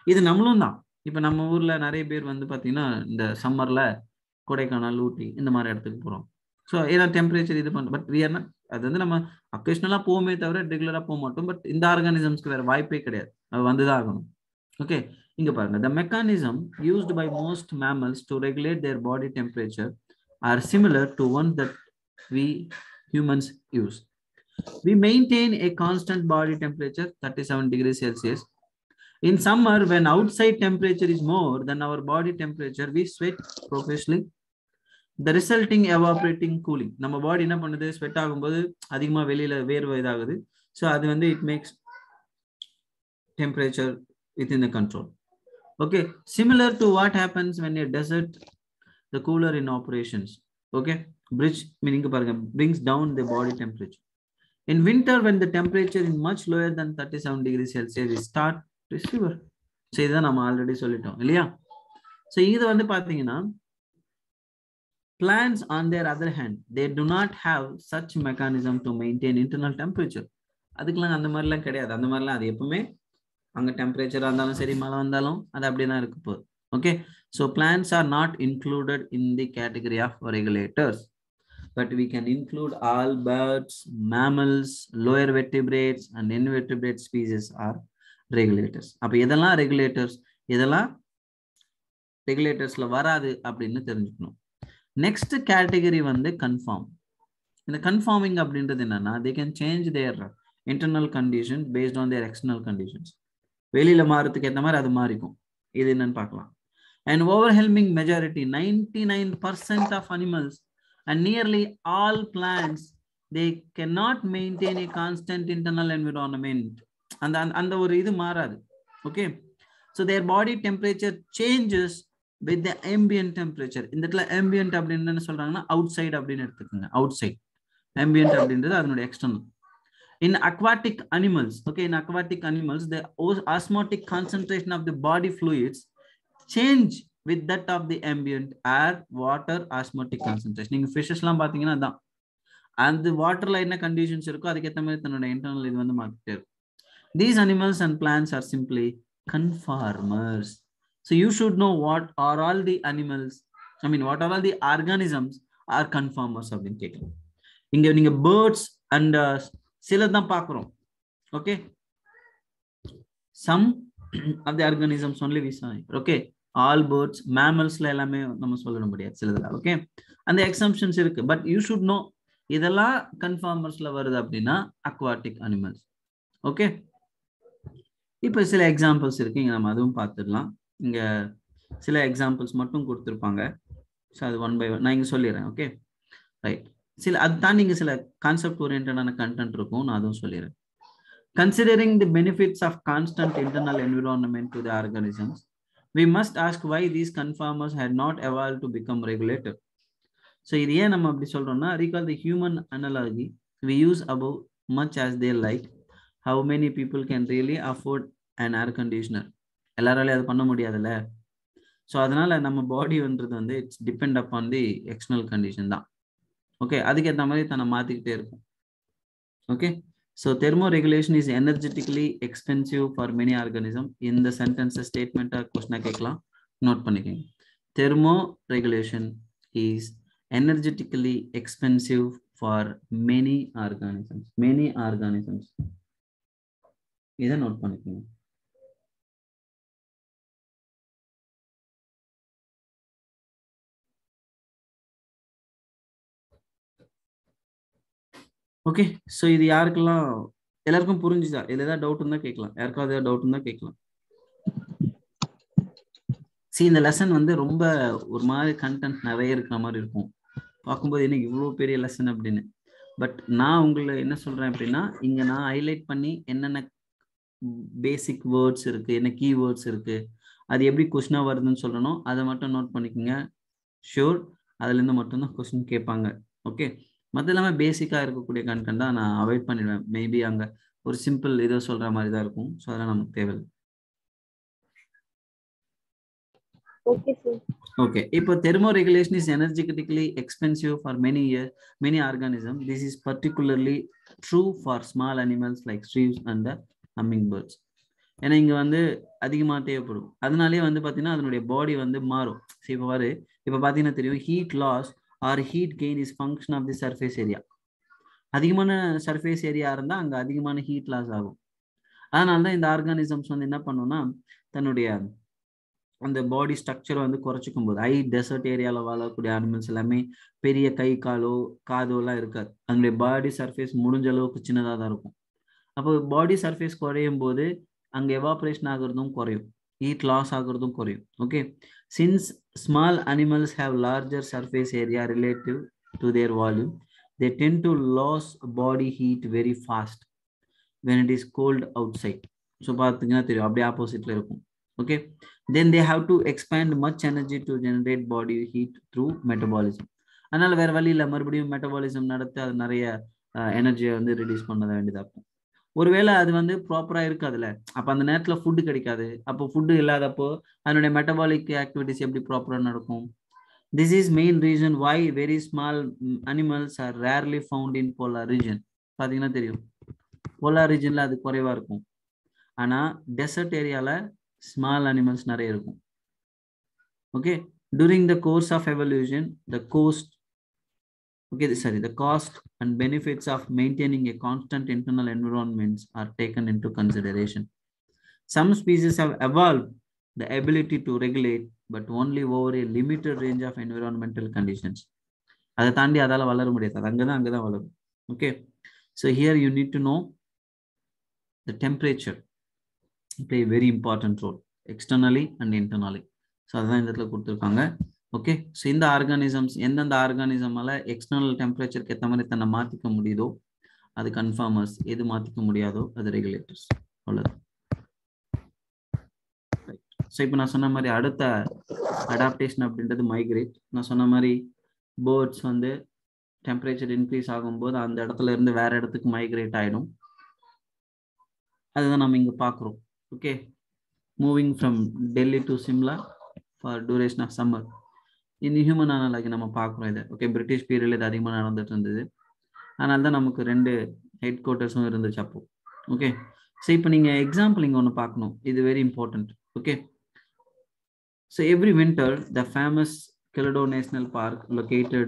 இது நம்மளும் தான் இப்போ நம்ம ஊர்ல நிறைய பேர் வந்து பாத்தீங்கன்னா இந்த சம்மர்ல கொடைக்கானல் ஊட்டி இந்த மாதிரி இடத்துக்கு போறோம் ஸோ ஏன்னா டெம்பரேச்சர் இது பண்ண பட் வியர்னா அது வந்து நம்ம அக்கேஷனலாக போவோமே தவிர ரெகுலராக போக மாட்டோம் பட் இந்த ஆர்கானிசம்ஸ்க்கு வேற வாய்ப்பே கிடையாது அது வந்து தான் ஆகணும் ஓகே இங்க பாருங்க the mechanism used by most mammals to regulate their body temperature are similar to one that we humans use we maintain a constant body temperature 37 degrees celsius in summer when outside temperature is more than our body temperature we sweat profusely the resulting evaporating cooling நம்ம பாடி என்ன பண்ணுது sweat ஆகும்போது அதிகமா வெளியில வேர்வை இதாகுது so அது வந்து it makes temperature within the control okay similar to what happens when a desert the cooler in operations okay bridge meaning பாருங்க brings down the body temperature in winter when the temperature is much lower than 37 degrees celsius we start to shiver so இதுதான் நம்ம already சொல்லிட்டோம் இல்லையா so இது வந்து பார்த்தீங்கன்னா plants on their other hand they do not have such mechanism to maintain internal temperature அதுக்கெல்லாம் அந்த மாதிரிலாம் கிடையாது அந்த மாதிரிலாம் அது எப்பவுமே அங்க டெம்பரேச்சரா இருந்தாலும் சரி மழை வந்தாலும் அது அப்படியே தான் இருக்க போகுது okay so plants are not included in the category of regulators but we can include all birds, mammals, lower vertebrates, and invertebrate species are regulators. அப்ப இதெல்லாம் ரெகுலேட்டர்ஸ் இதெல்லாம் ரெகுலேட்டர்ஸ்ல வராது அப்படின்னு தெரிஞ்சுக்கணும் நெக்ஸ்ட் கேட்டகரி வந்து கன்ஃபார்ம் இந்த கன்ஃபார்மிங் அப்படின்றது என்னன்னா they can change their internal condition based on their external conditions வெளியில மாறதுக்கு ஏற்ற மாதிரி அது மாறிக்கும் இது என்னன்னு பார்க்கலாம் and overwhelming majority ninety nine percent of animals and nearly all plants they cannot maintain a constant internal environment அந்த அந்த ஒரு இது மாறாது okay so their body temperature changes with the ambient temperature இந்த இடத்துல ambient அப்படின்னு என்ன சொல்றாங்கன்னா அவுட் சைடு அப்படின்னு எடுத்துக்கோங்க அவுட் சைட் ambient அப்படின்றது அதனுடைய external in aquatic animals okay in aquatic animals the osmotic concentration of the body fluids change with that of the ambient air water osmotic concentration நீங்க ஃபிஷஸ்லாம் பாத்தீங்கன்னா அதான் அந்த வாட்டர்ல என்ன கண்டிஷன்ஸ் இருக்கோ அதுக்கேற்ற மாதிரி தன்னோட இன்டர்னல் இது வந்து மாத்திட்டே இருக்கும் these animals and plants are simply conformers so you should know what are all the animals I mean what are all the organisms are conformers அப்படின்னு கேட்கலாம் இங்க நீங்க பேர்ட்ஸ் அண்ட் சில தான் பார்க்குறோம் okay some of the organisms only we okay all birds மேமல்ஸ்ல எல்லாமே நம்ம சொல்ல முடியாது சிலதுல ஓகே அந்த எக்ஸம்ஷன்ஸ் இருக்கு பட் யூ ஷுட் நோ இதெல்லாம் கன்ஃபார்மர்ஸ்ல வருது அப்படின்னா அக்வாட்டிக் அனிமல்ஸ் ஓகே இப்போ சில எக்ஸாம்பிள்ஸ் இருக்கு இங்க நம்ம அதுவும் பார்த்துடலாம் இங்க சில எக்ஸாம்பிள்ஸ் மட்டும் கொடுத்துருப்பாங்க ஸோ அது ஒன் பை ஒன் நான் இங்க சொல்லிடுறேன் ஓகே ரைட் சில அது தான் நீங்க சில கான்செப்ட் ஓரியன்டான கண்டென்ட் இருக்கும் நான் அதுவும் சொல்லிடுறேன் considering the benefits of constant internal environment to the organisms we must ask why these conformers had not evolved to become regulator. So இது ஏன் நம்ம அப்படி சொல்றோம்னா recall the human analogy we use above much as they like how many people can really afford an air conditioner எல்லாராலையும் அது பண்ண முடியாதுல்ல so அதனால நம்ம பாடின்றது வந்து it's depend upon the external condition தான் ஓகே அதுக்கேற்ற மாதிரி தன்னை மாற்றிக்கிட்டே இருக்கும் okay So thermoregulation is energetically expensive for many organisms. In the sentence statement question கேட்கலாம் நோட் பண்ணிக்கோங்க thermoregulation is energetically expensive for many organisms. Many organisms. இதை note பண்ணிக்கோங்க ஓகே ஸோ இது யாருக்கெல்லாம் எல்லாருக்கும் புரிஞ்சுதா இதுல ஏதாவது டவுட் இருந்தா கேட்கலாம் யாருக்காவது ஏதாவது டவுட் இருந்தா கேட்கலாம் சி இந்த லெசன் வந்து ரொம்ப ஒரு மாதிரி கண்டென்ட் நிறைய இருக்கிற மாதிரி இருக்கும் பார்க்கும்போது என்ன இவ்வளோ பெரிய லெசன் அப்படின்னு பட் நான் உங்களை என்ன சொல்றேன் அப்படின்னா இங்க நான் ஹைலைட் பண்ணி என்னென்ன பேசிக் வேர்ட்ஸ் இருக்கு என்ன கீ வேர்ட்ஸ் இருக்கு அது எப்படி கொஸ்டினா வருதுன்னு சொல்லணும் அதை மட்டும் நோட் பண்ணிக்கோங்க ஷூர் அதுல இருந்து மட்டும்தான் கொஸ்டின் கேட்பாங்க ஓகே மற்ற இல்லாமல் பேசிக்காக இருக்கக்கூடிய கண்டென்ட் தான் நான் அவாய்ட் பண்ணிடுவேன் மேபி அங்கே ஒரு சிம்பிள் இதோ சொல்கிற மாதிரி தான் இருக்கும் ஸோ அதெல்லாம் நமக்கு தேவையில்லை Okay, sir. ஓகே இப்போ thermoregulation is energetically expensive for many years, many organisms. This is particularly true for small animals like shrews and the hummingbirds. ஏன்னா இங்க வந்து அதிகமா தேவைப்படும் அதனாலேயே வந்து பாத்தீங்கன்னா அதனுடைய பாடி வந்து மாறும் சரி இப்போ பாரு இப்போ பாத்தீங்கன்னா தெரியும் heat loss or heat gain is function of the surface area அதிகமான சர்ஃபேஸ் ஏரியா இருந்தா அங்க அதிகமான ஹீட் லாஸ் ஆகும் அதனால தான் இந்த ஆர்கானிசம்ஸ் வந்து என்ன பண்ணும்னா தன்னுடைய அந்த பாடி ஸ்ட்ரக்சரை வந்து குறைச்சிக்கும் போது ஐ டெசர்ட் ஏரியாவில் வாழக்கூடிய அனிமல்ஸ் எல்லாமே பெரிய கை காலோ காதோ எல்லாம் இருக்காது அதனுடைய பாடி சர்ஃபேஸ் முடிஞ்ச அளவுக்கு சின்னதாக தான் இருக்கும் அப்போ பாடி சர்ஃபேஸ் குறையும் போது அங்கே எவாப்ரேஷன் ஆகுறதும் குறையும் ஹீட் லாஸ் ஆகுறதும் குறையும் okay since small animals have larger surface area relative to their volume they tend to lose body heat very fast when it is cold outside so பார்த்தீங்கன்னா தெரியும் அப்படியே ஆப்போசிட்ல இருக்கும் okay then they have to expand much energy to generate body heat through metabolism அதனால வேற வழி இல்லை மறுபடியும் மெட்டபாலிசம் நடத்தி அது நிறைய எனர்ஜியை வந்து ரிலீஸ் பண்ண வேண்டியதா இருக்கும் ஒருவேளை அது வந்து ப்ராப்பரா இருக்காதுல்ல அப்ப அந்த நேரத்துல ஃபுட்டு கிடைக்காது அப்போ ஃபுட்டு இல்லாதப்போ அதனுடைய மெட்டபாலிக் ஆக்டிவிட்டிஸ் எப்படி ப்ராப்பரா நடக்கும் this is main reason why very small animals are rarely found in polar region பாத்தீங்கன்னா தெரியும் போலார் ரீஜன்ல அது குறைவா இருக்கும் ஆனா டெசர்ட் ஏரியால ஸ்மால் அனிமல்ஸ் நிறைய இருக்கும் okay during the course of evolution the cost okay sorry the cost and benefits of maintaining a constant internal environments are taken into consideration some species have evolved the ability to regulate but only over a limited range of environmental conditions அதை தாண்டி அதால வளர முடியாது அது அங்கதான் அங்கதான் வளரும் okay so here you need to know the temperature play a very important role externally and internally so அதுதான் இந்த இடத்துல கொடுத்துருக்காங்க ஓகே ஸோ இந்த ஆர்கானிசம்ஸ் எந்தெந்த ஆர்கானிசமால எக்ஸ்டர்னல் டெம்பரேச்சருக்கு ஏற்ற மாதிரி தன்னை மாற்றிக்க முடியுதோ அது கன்ஃபார்மர்ஸ் எது மாற்றிக்க முடியாதோ அது ரெகுலேட்டர்ஸ் அவ்வளோதான் ஸோ இப்போ நான் சொன்ன மாதிரி அடுத்த அடாப்டேஷன் அப்படின்றது மைக்ரேட் நான் சொன்ன மாதிரி பேர்ட்ஸ் வந்து டெம்பரேச்சர் இன்க்ரீஸ் ஆகும்போது அந்த இடத்துல இருந்து வேற இடத்துக்கு மைக்ரேட் ஆகிடும் அதுதான் நம்ம இங்கே பார்க்குறோம் okay moving from Delhi to Shimla for duration of summer இந்த ஹியூமன் அனாலஜி நம்ம பார்க்குறோம் இதை ஓகே பிரிட்டிஷ் பீரியட்ல இது அதிகமாக நடந்துட்டு இருந்தது அதனால தான் நமக்கு ரெண்டு ஹெட் குவார்ட்டர்ஸும் இருந்துச்சு அப்போ ஓகே ஸோ இப்போ நீங்கள் எக்ஸாம்பிள் இங்கே ஒன்று பார்க்கணும் இது very important okay so every winter the famous Keoladeo national park located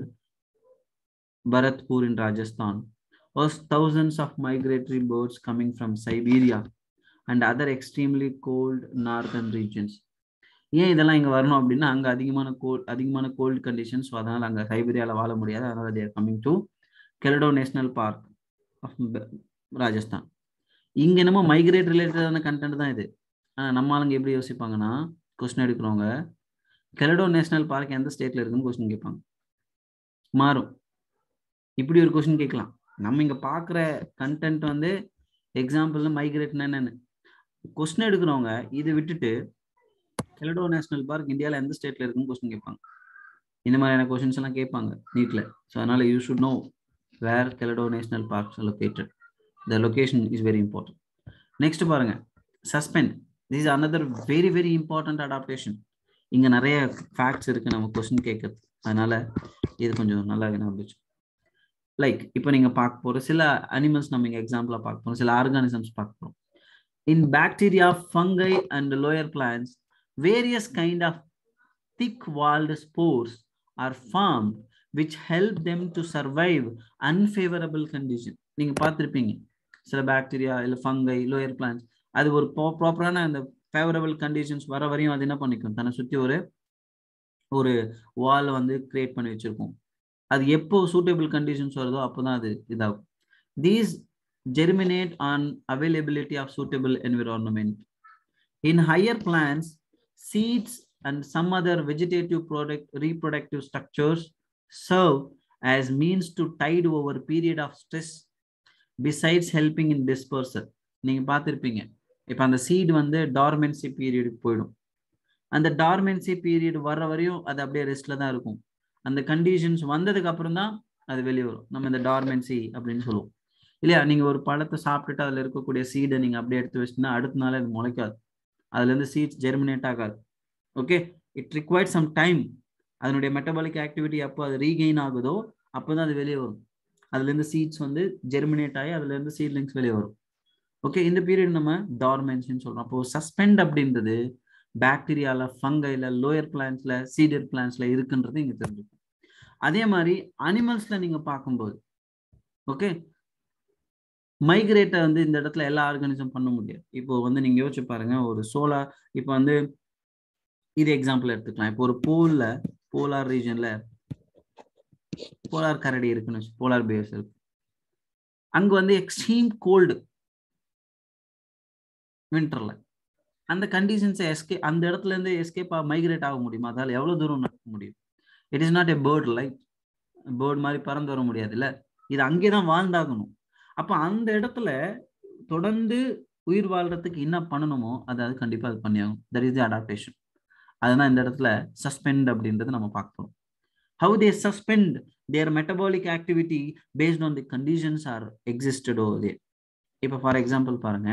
Bharatpur in Rajasthan was thousands of migratory birds coming from Siberia and other extremely cold northern regions. ஏன் இதெல்லாம் இங்க வரணும் அப்படின்னா அங்க அதிகமான கோல் அதிகமான கோல்டு கண்டிஷன்ஸ் அதனால அங்க சைபீரியால வாழ முடியாது அதனால there coming to Keoladeo national park of Rajasthan இங்க என்னமோ மைக்ரேட் ரிலேட்டடான கண்டென்ட் தான் இது ஆனா நம்ம ஆளுங்க எப்படி யோசிப்பாங்கன்னா கொஸ்டின் எடுக்கிறவங்க கெலடோ நேஷனல் பார்க் எந்த ஸ்டேட்ல இருக்குன்னு கொஸ்டின் கேட்பாங்க மாறும் இப்படி ஒரு கொஸ்டின் கேட்கலாம் நம்ம இங்க பாக்குற கண்டென்ட் வந்து எக்ஸாம்பிள் மைக்ரேட்னா என்னன்னு கொஸ்டின் எடுக்கிறவங்க இதை விட்டுட்டு கெலடோ நேஷனல் பார்க் இந்தியாவில் எந்த ஸ்டேட்ல இருக்குன்னு கொஸ்டின் கேட்பாங்க இந்த மாதிரியான கொஸ்டின்ஸ் எல்லாம் கேட்பாங்க நீட்ல ஸோ அதனால you should know where Keoladeo national parks located the location is very important next பாருங்க suspend this is another very very important adaptation இங்க நிறைய ஃபேக்ட்ஸ் இருக்கு நம்ம கொஸ்டின் கேட்கறது அதனால இது கொஞ்சம் நல்லா இருந்துச்சு லைக் இப்போ நீங்க பார்க்க போற சில அனிமல்ஸ் நம்ம இங்க எக்ஸாம்பிளா பார்க்க போறோம் சில ஆர்கானிசம்ஸ் பார்க்க போறோம் in bacteria fungi and lower plants various kind of thick walled spores are formed which help them to survive unfavourable condition நீங்க பார்த்துருப்பீங்க சில பாக்டீரியா இல்லை ஃபங்கை லோயர் பிளான்ஸ் அது ஒரு ப்ராப்பரான அந்த ஃபேவரபிள் கண்டிஷன்ஸ் வர வரையும் அது என்ன பண்ணிக்கும் தன்னை சுற்றி ஒரு ஒரு வால் வந்து கிரியேட் பண்ணி வச்சிருக்கும் அது எப்போ சூட்டபிள் கண்டிஷன்ஸ் வருதோ அப்போதான் அது இதாகும் these germinate on availability of suitable environment in higher plants seeds and some other vegetative product reproductive structures serve as means to tide over period of stress besides helping in dispersal நீங்க பார்த்துருப்பீங்க இப்போ அந்த seed வந்து dormancy பீரியடுக்கு போயிடும் அந்த dormancy period வர்ற வரையும் அது அப்படியே ரெஸ்ட்ல தான் இருக்கும் அந்த கண்டிஷன்ஸ் வந்ததுக்கு அப்புறம் தான் அது வெளியே வரும் நம்ம இந்த டார்மென்சி அப்படின்னு சொல்லுவோம் இல்லையா நீங்க ஒரு பழத்தை சாப்பிட்டுட்டு அதுல இருக்கக்கூடிய சீடை நீங்க அப்படியே எடுத்து வச்சுன்னா அடுத்த நாள் அது முளைக்காது அதுல இருந்து சீட்ஸ் ஜெர்மினேட் ஆகாது okay it required some time அதனுடைய மெட்டபாலிக் ஆக்டிவிட்டி அப்போ அது ரீகெயின் ஆகுதோ அப்போதான் அது வெளியே வரும் அதுல இருந்து சீட்ஸ் வந்து ஜெர்மினேட் ஆகி அதுல இருந்து சீட்லிங்ஸ் வெளியே வரும் ஓகே இந்த பீரியட் நம்ம டார்மென்ஷன் சொல்றோம் அப்போ சஸ்பெண்ட் அப்படின்றது பாக்டீரியால ஃபங்கைல லோயர் பிளான்ஸ்ல சீடர் பிளான்ஸ்ல இருக்குன்றது இங்க தெரிஞ்சுக்கும் அதே மாதிரி அனிமல்ஸ்ல நீங்க பார்க்கும்போது ஓகே மைக்ரேட்டை வந்து இந்த இடத்துல எல்லா ஆர்கானிசம் பண்ண முடியாது இப்போ வந்து நீங்க யோசிச்சு பாருங்க ஒரு சோலார் இப்போ வந்து இது எக்ஸாம்பிள் எடுத்துக்கலாம் இப்போ ஒரு போல்ல போலார் ரீஜன்ல போலார் கரடி இருக்குன்னு போலார் பேஸ் இருக்கு அங்க வந்து எக்ஸ்ட்ரீம் கோல்டு வின்டர்ல அந்த கண்டிஷன்ஸை எஸ்கே அந்த இடத்துல இருந்து எஸ்கேப் மைக்ரேட் ஆக முடியுமா அதால எவ்வளவு தூரம் நடக்க முடியும் it is not a bird like bird மாதிரி பறந்து வர முடியாது இல்ல இது அங்கே தான் வாழ்ந்தாகணும் அப்ப அந்த இடத்துல தொடர்ந்து உயிர் வாழ்றதுக்கு என்ன பண்ணணுமோ அது அது கண்டிப்பா அது பண்ணியாகும் தட் இஸ் தி அடாப்டேஷன் அதுதான் இந்த இடத்துல சஸ்பெண்ட் அப்படின்றது நம்ம பார்க்கணும் how they suspend their metabolic activity based on the conditions are existed oh they இப்போ ஃபார் எக்ஸாம்பிள் பாருங்க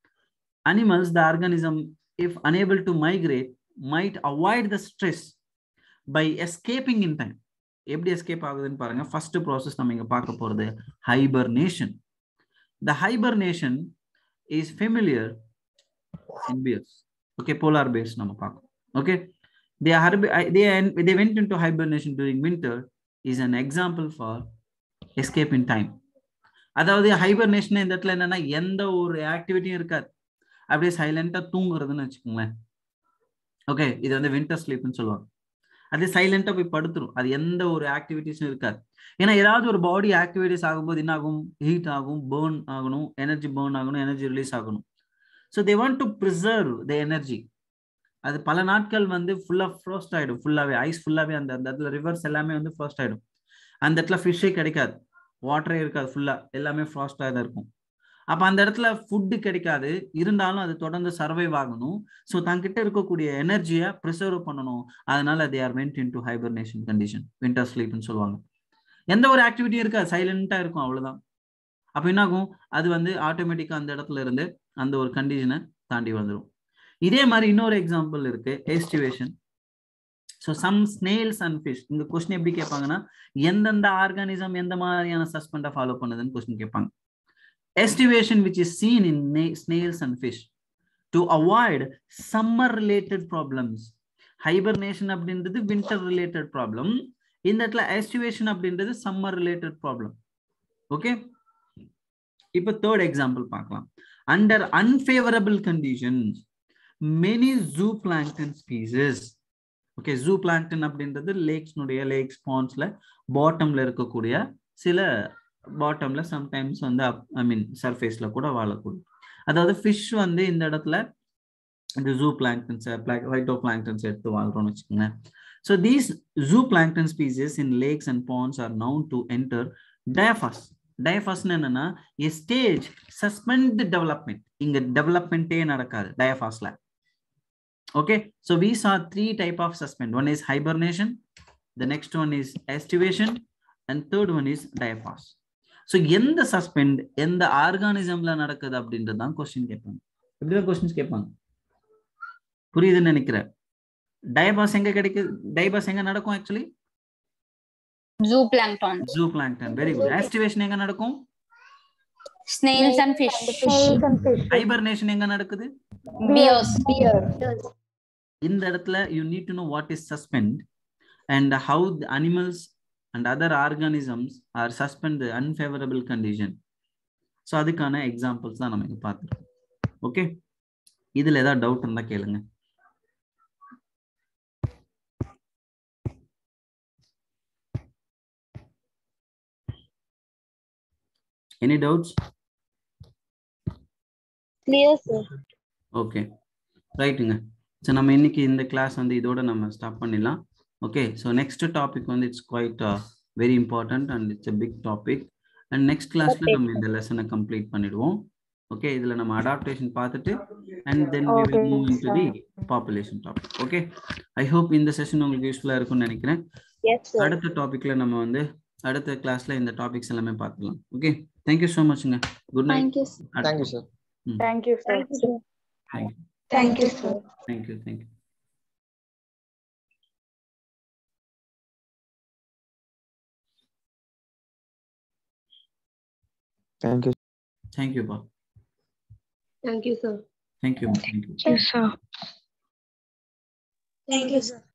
animals the organism if unable to migrate might avoid the stress by escaping in time எப்படி escape ஆகுதுன்னு பாருங்க first process நம்ம இங்க பார்க்க போறது hibernation the hibernation is familiar in bears okay polar bears நம்ம பார்க்கணும் okay they are they they went into hibernation during winter is an example for escape in time அதாவது ஹைபர்னேஷன் இந்த இடத்துல என்னன்னா எந்த ஒரு ஆக்டிவிட்டியும் இருக்காது அப்படியே சைலண்டா தூங்குறதுன்னு வச்சுக்கோங்களேன் ஓகே இது வந்து வின்டர் ஸ்லீப்னு சொல்லுவாங்க அது சைலண்டா போய் படுத்துரும் அது எந்த ஒரு ஆக்டிவிட்டிஸும் இருக்காது ஏன்னா ஏதாவது ஒரு பாடி ஆக்டிவிட்டிஸ் ஆகும்போது என்ன ஆகும் ஹீட் ஆகும் பேர்ன் ஆகணும் எனர்ஜி பேர்ன் ஆகணும் எனர்ஜி ரிலீஸ் ஆகணும் so they want to preserve the energy அது பல நாட்கள் வந்து ஃபுல்லா ஃப்ரோஸ்ட் ஆயிடும் ஃபுல்லாவே ஐஸ் ஃபுல்லாவே அந்த அந்த இடத்துல ரிவர்ஸ் எல்லாமே வந்து ஃப்ரோஸ்ட் ஆயிடும் அந்த இடத்துல ஃபிஷ்ஷே கிடைக்காது வாட்டரே இருக்காது ஃபுல்லா எல்லாமே ஃப்ராஸ்டாக தான் இருக்கும் அப்ப அந்த இடத்துல ஃபுட்டு கிடைக்காது இருந்தாலும் அது தொடர்ந்து சர்வைவ் ஆகணும் ஸோ தங்கிட்ட இருக்கக்கூடிய எனர்ஜியை ப்ரிசர்வ் பண்ணணும் அதனால they are went into hibernation condition winter ஸ்லீப்னு சொல்லுவாங்க எந்த ஒரு ஆக்டிவிட்டியும் இருக்காது சைலண்டா இருக்கும் அவ்வளவுதான் அப்ப என்ன ஆகும் அது வந்து ஆட்டோமேட்டிக்கா அந்த இடத்துல இருந்து அந்த ஒரு கண்டிஷனை தாண்டி வந்துடும் இதே மாதிரி இன்னொரு எக்ஸாம்பிள் இருக்கு estivation so some snails and fish இந்த கொஸ்டின் எப்படி கேட்பாங்கன்னா எந்தெந்த ஆர்கானிசம் எந்த மாதிரியான சஸ்பெண்டை ஃபாலோ பண்ணுதுன்னு கொஸ்டின் கேட்பாங்க estivation which is seen in snails and fish to avoid summer related problems hibernation அப்படின்றது winter related problem இந்த இடத்துல estivation அப்படின்றது summer related problem ஓகே இப்போ தேர்ட் எக்ஸாம்பிள் பார்க்கலாம் under unfavourable conditions many zooplankton species okay zooplankton அப்படின்றது லேக்ஸ்னுடைய லேக்ஸ் பாண்ட்ஸ்ல பாட்டம்ல இருக்கக்கூடிய சில பாட்டம்ல சம்டைம்ஸ் வந்து ஐ மீன் சர்ஃபேஸ்ல கூட வாழக்கூடும் அதாவது ஃபிஷ் வந்து இந்த இடத்துல இந்த ஜூ பிளாங்டன்ஸ் ஹைட்டோ பிளாங்டன்ஸ் எடுத்து வாழ்றோம்னு வச்சுக்கோங்க so these zooplankton species in lakes and ponds are known to enter diapause டயஃபாஸ்னு என்னன்னா எ ஸ்டேஜ் சஸ்பெண்ட் டெவலப்மெண்ட் இங்க டெவலப்மெண்ட்டே நடக்காது டயஃபாஸ்ல okay so we saw three type of suspend one is hibernation the next one is estivation and third one is diapause so எந்த சஸ்பெண்ட் எந்த ஆர்கானிசம்ல நடக்குது அப்படின்றது தான் கொஸ்டின் கேட்பாங்க இப்படிதான் கொஸ்டின்ஸ் கேட்பாங்க புரியுதுன்னு நினைக்கிறேன் டயபாஸ் எங்க கிடைக்குது டயபாஸ் எங்க நடக்கும் actually zooplankton zooplankton very good aestivation எங்க நடக்கும் snails and fish Snails and fish. Hibernation எங்க நடக்குது bears இந்த இடத்துல you need to know what is suspend and how the animals and other organisms are suspend unfavourable condition so அதுக்கான examples தான் நம்ம இங்க பார்த்துருக்கோம் ஓகே இதுல ஏதாவது டவுட் இருந்தா கேளுங்க any doubts clear sir okay ரைட்டுங்க ஸோ நம்ம இன்னைக்கு இந்த கிளாஸ் வந்து இதோட நம்ம ஸ்டாப் பண்ணிடலாம் ஓகே ஸோ நெக்ஸ்ட் டாபிக் வந்து it's quite very important and it's a big topic and next கிளாஸ்ல நம்ம இந்த லெசனை கம்ப்ளீட் பண்ணிடுவோம் ஓகே இதுல நம்ம அடாப்டேஷன் பார்த்துட்டு and then we will Okay, move into the sir. Population topic okay I hope இந்த செஷன் உங்களுக்கு யூஸ்ஃபுல்லா இருக்கும்னு நினைக்கிறேன் yes sir அடுத்த டாபிக்ல நம்ம வந்து அடுத்த கிளாஸ்ல இந்த டாபிக்ஸ் எல்லாமே பார்த்துக்கலாம் ஓகே தேங்க்யூ ஸோ மச்ங்க good night thank you Thank you, sir. Thank you, sir. thank you sir Thank you. Thank you, sir. Thank you thank you Thank you. தேங்க்யூப்பா Thank you, sir. Thank you. Thank you. Yes, sir. Thank you, sir.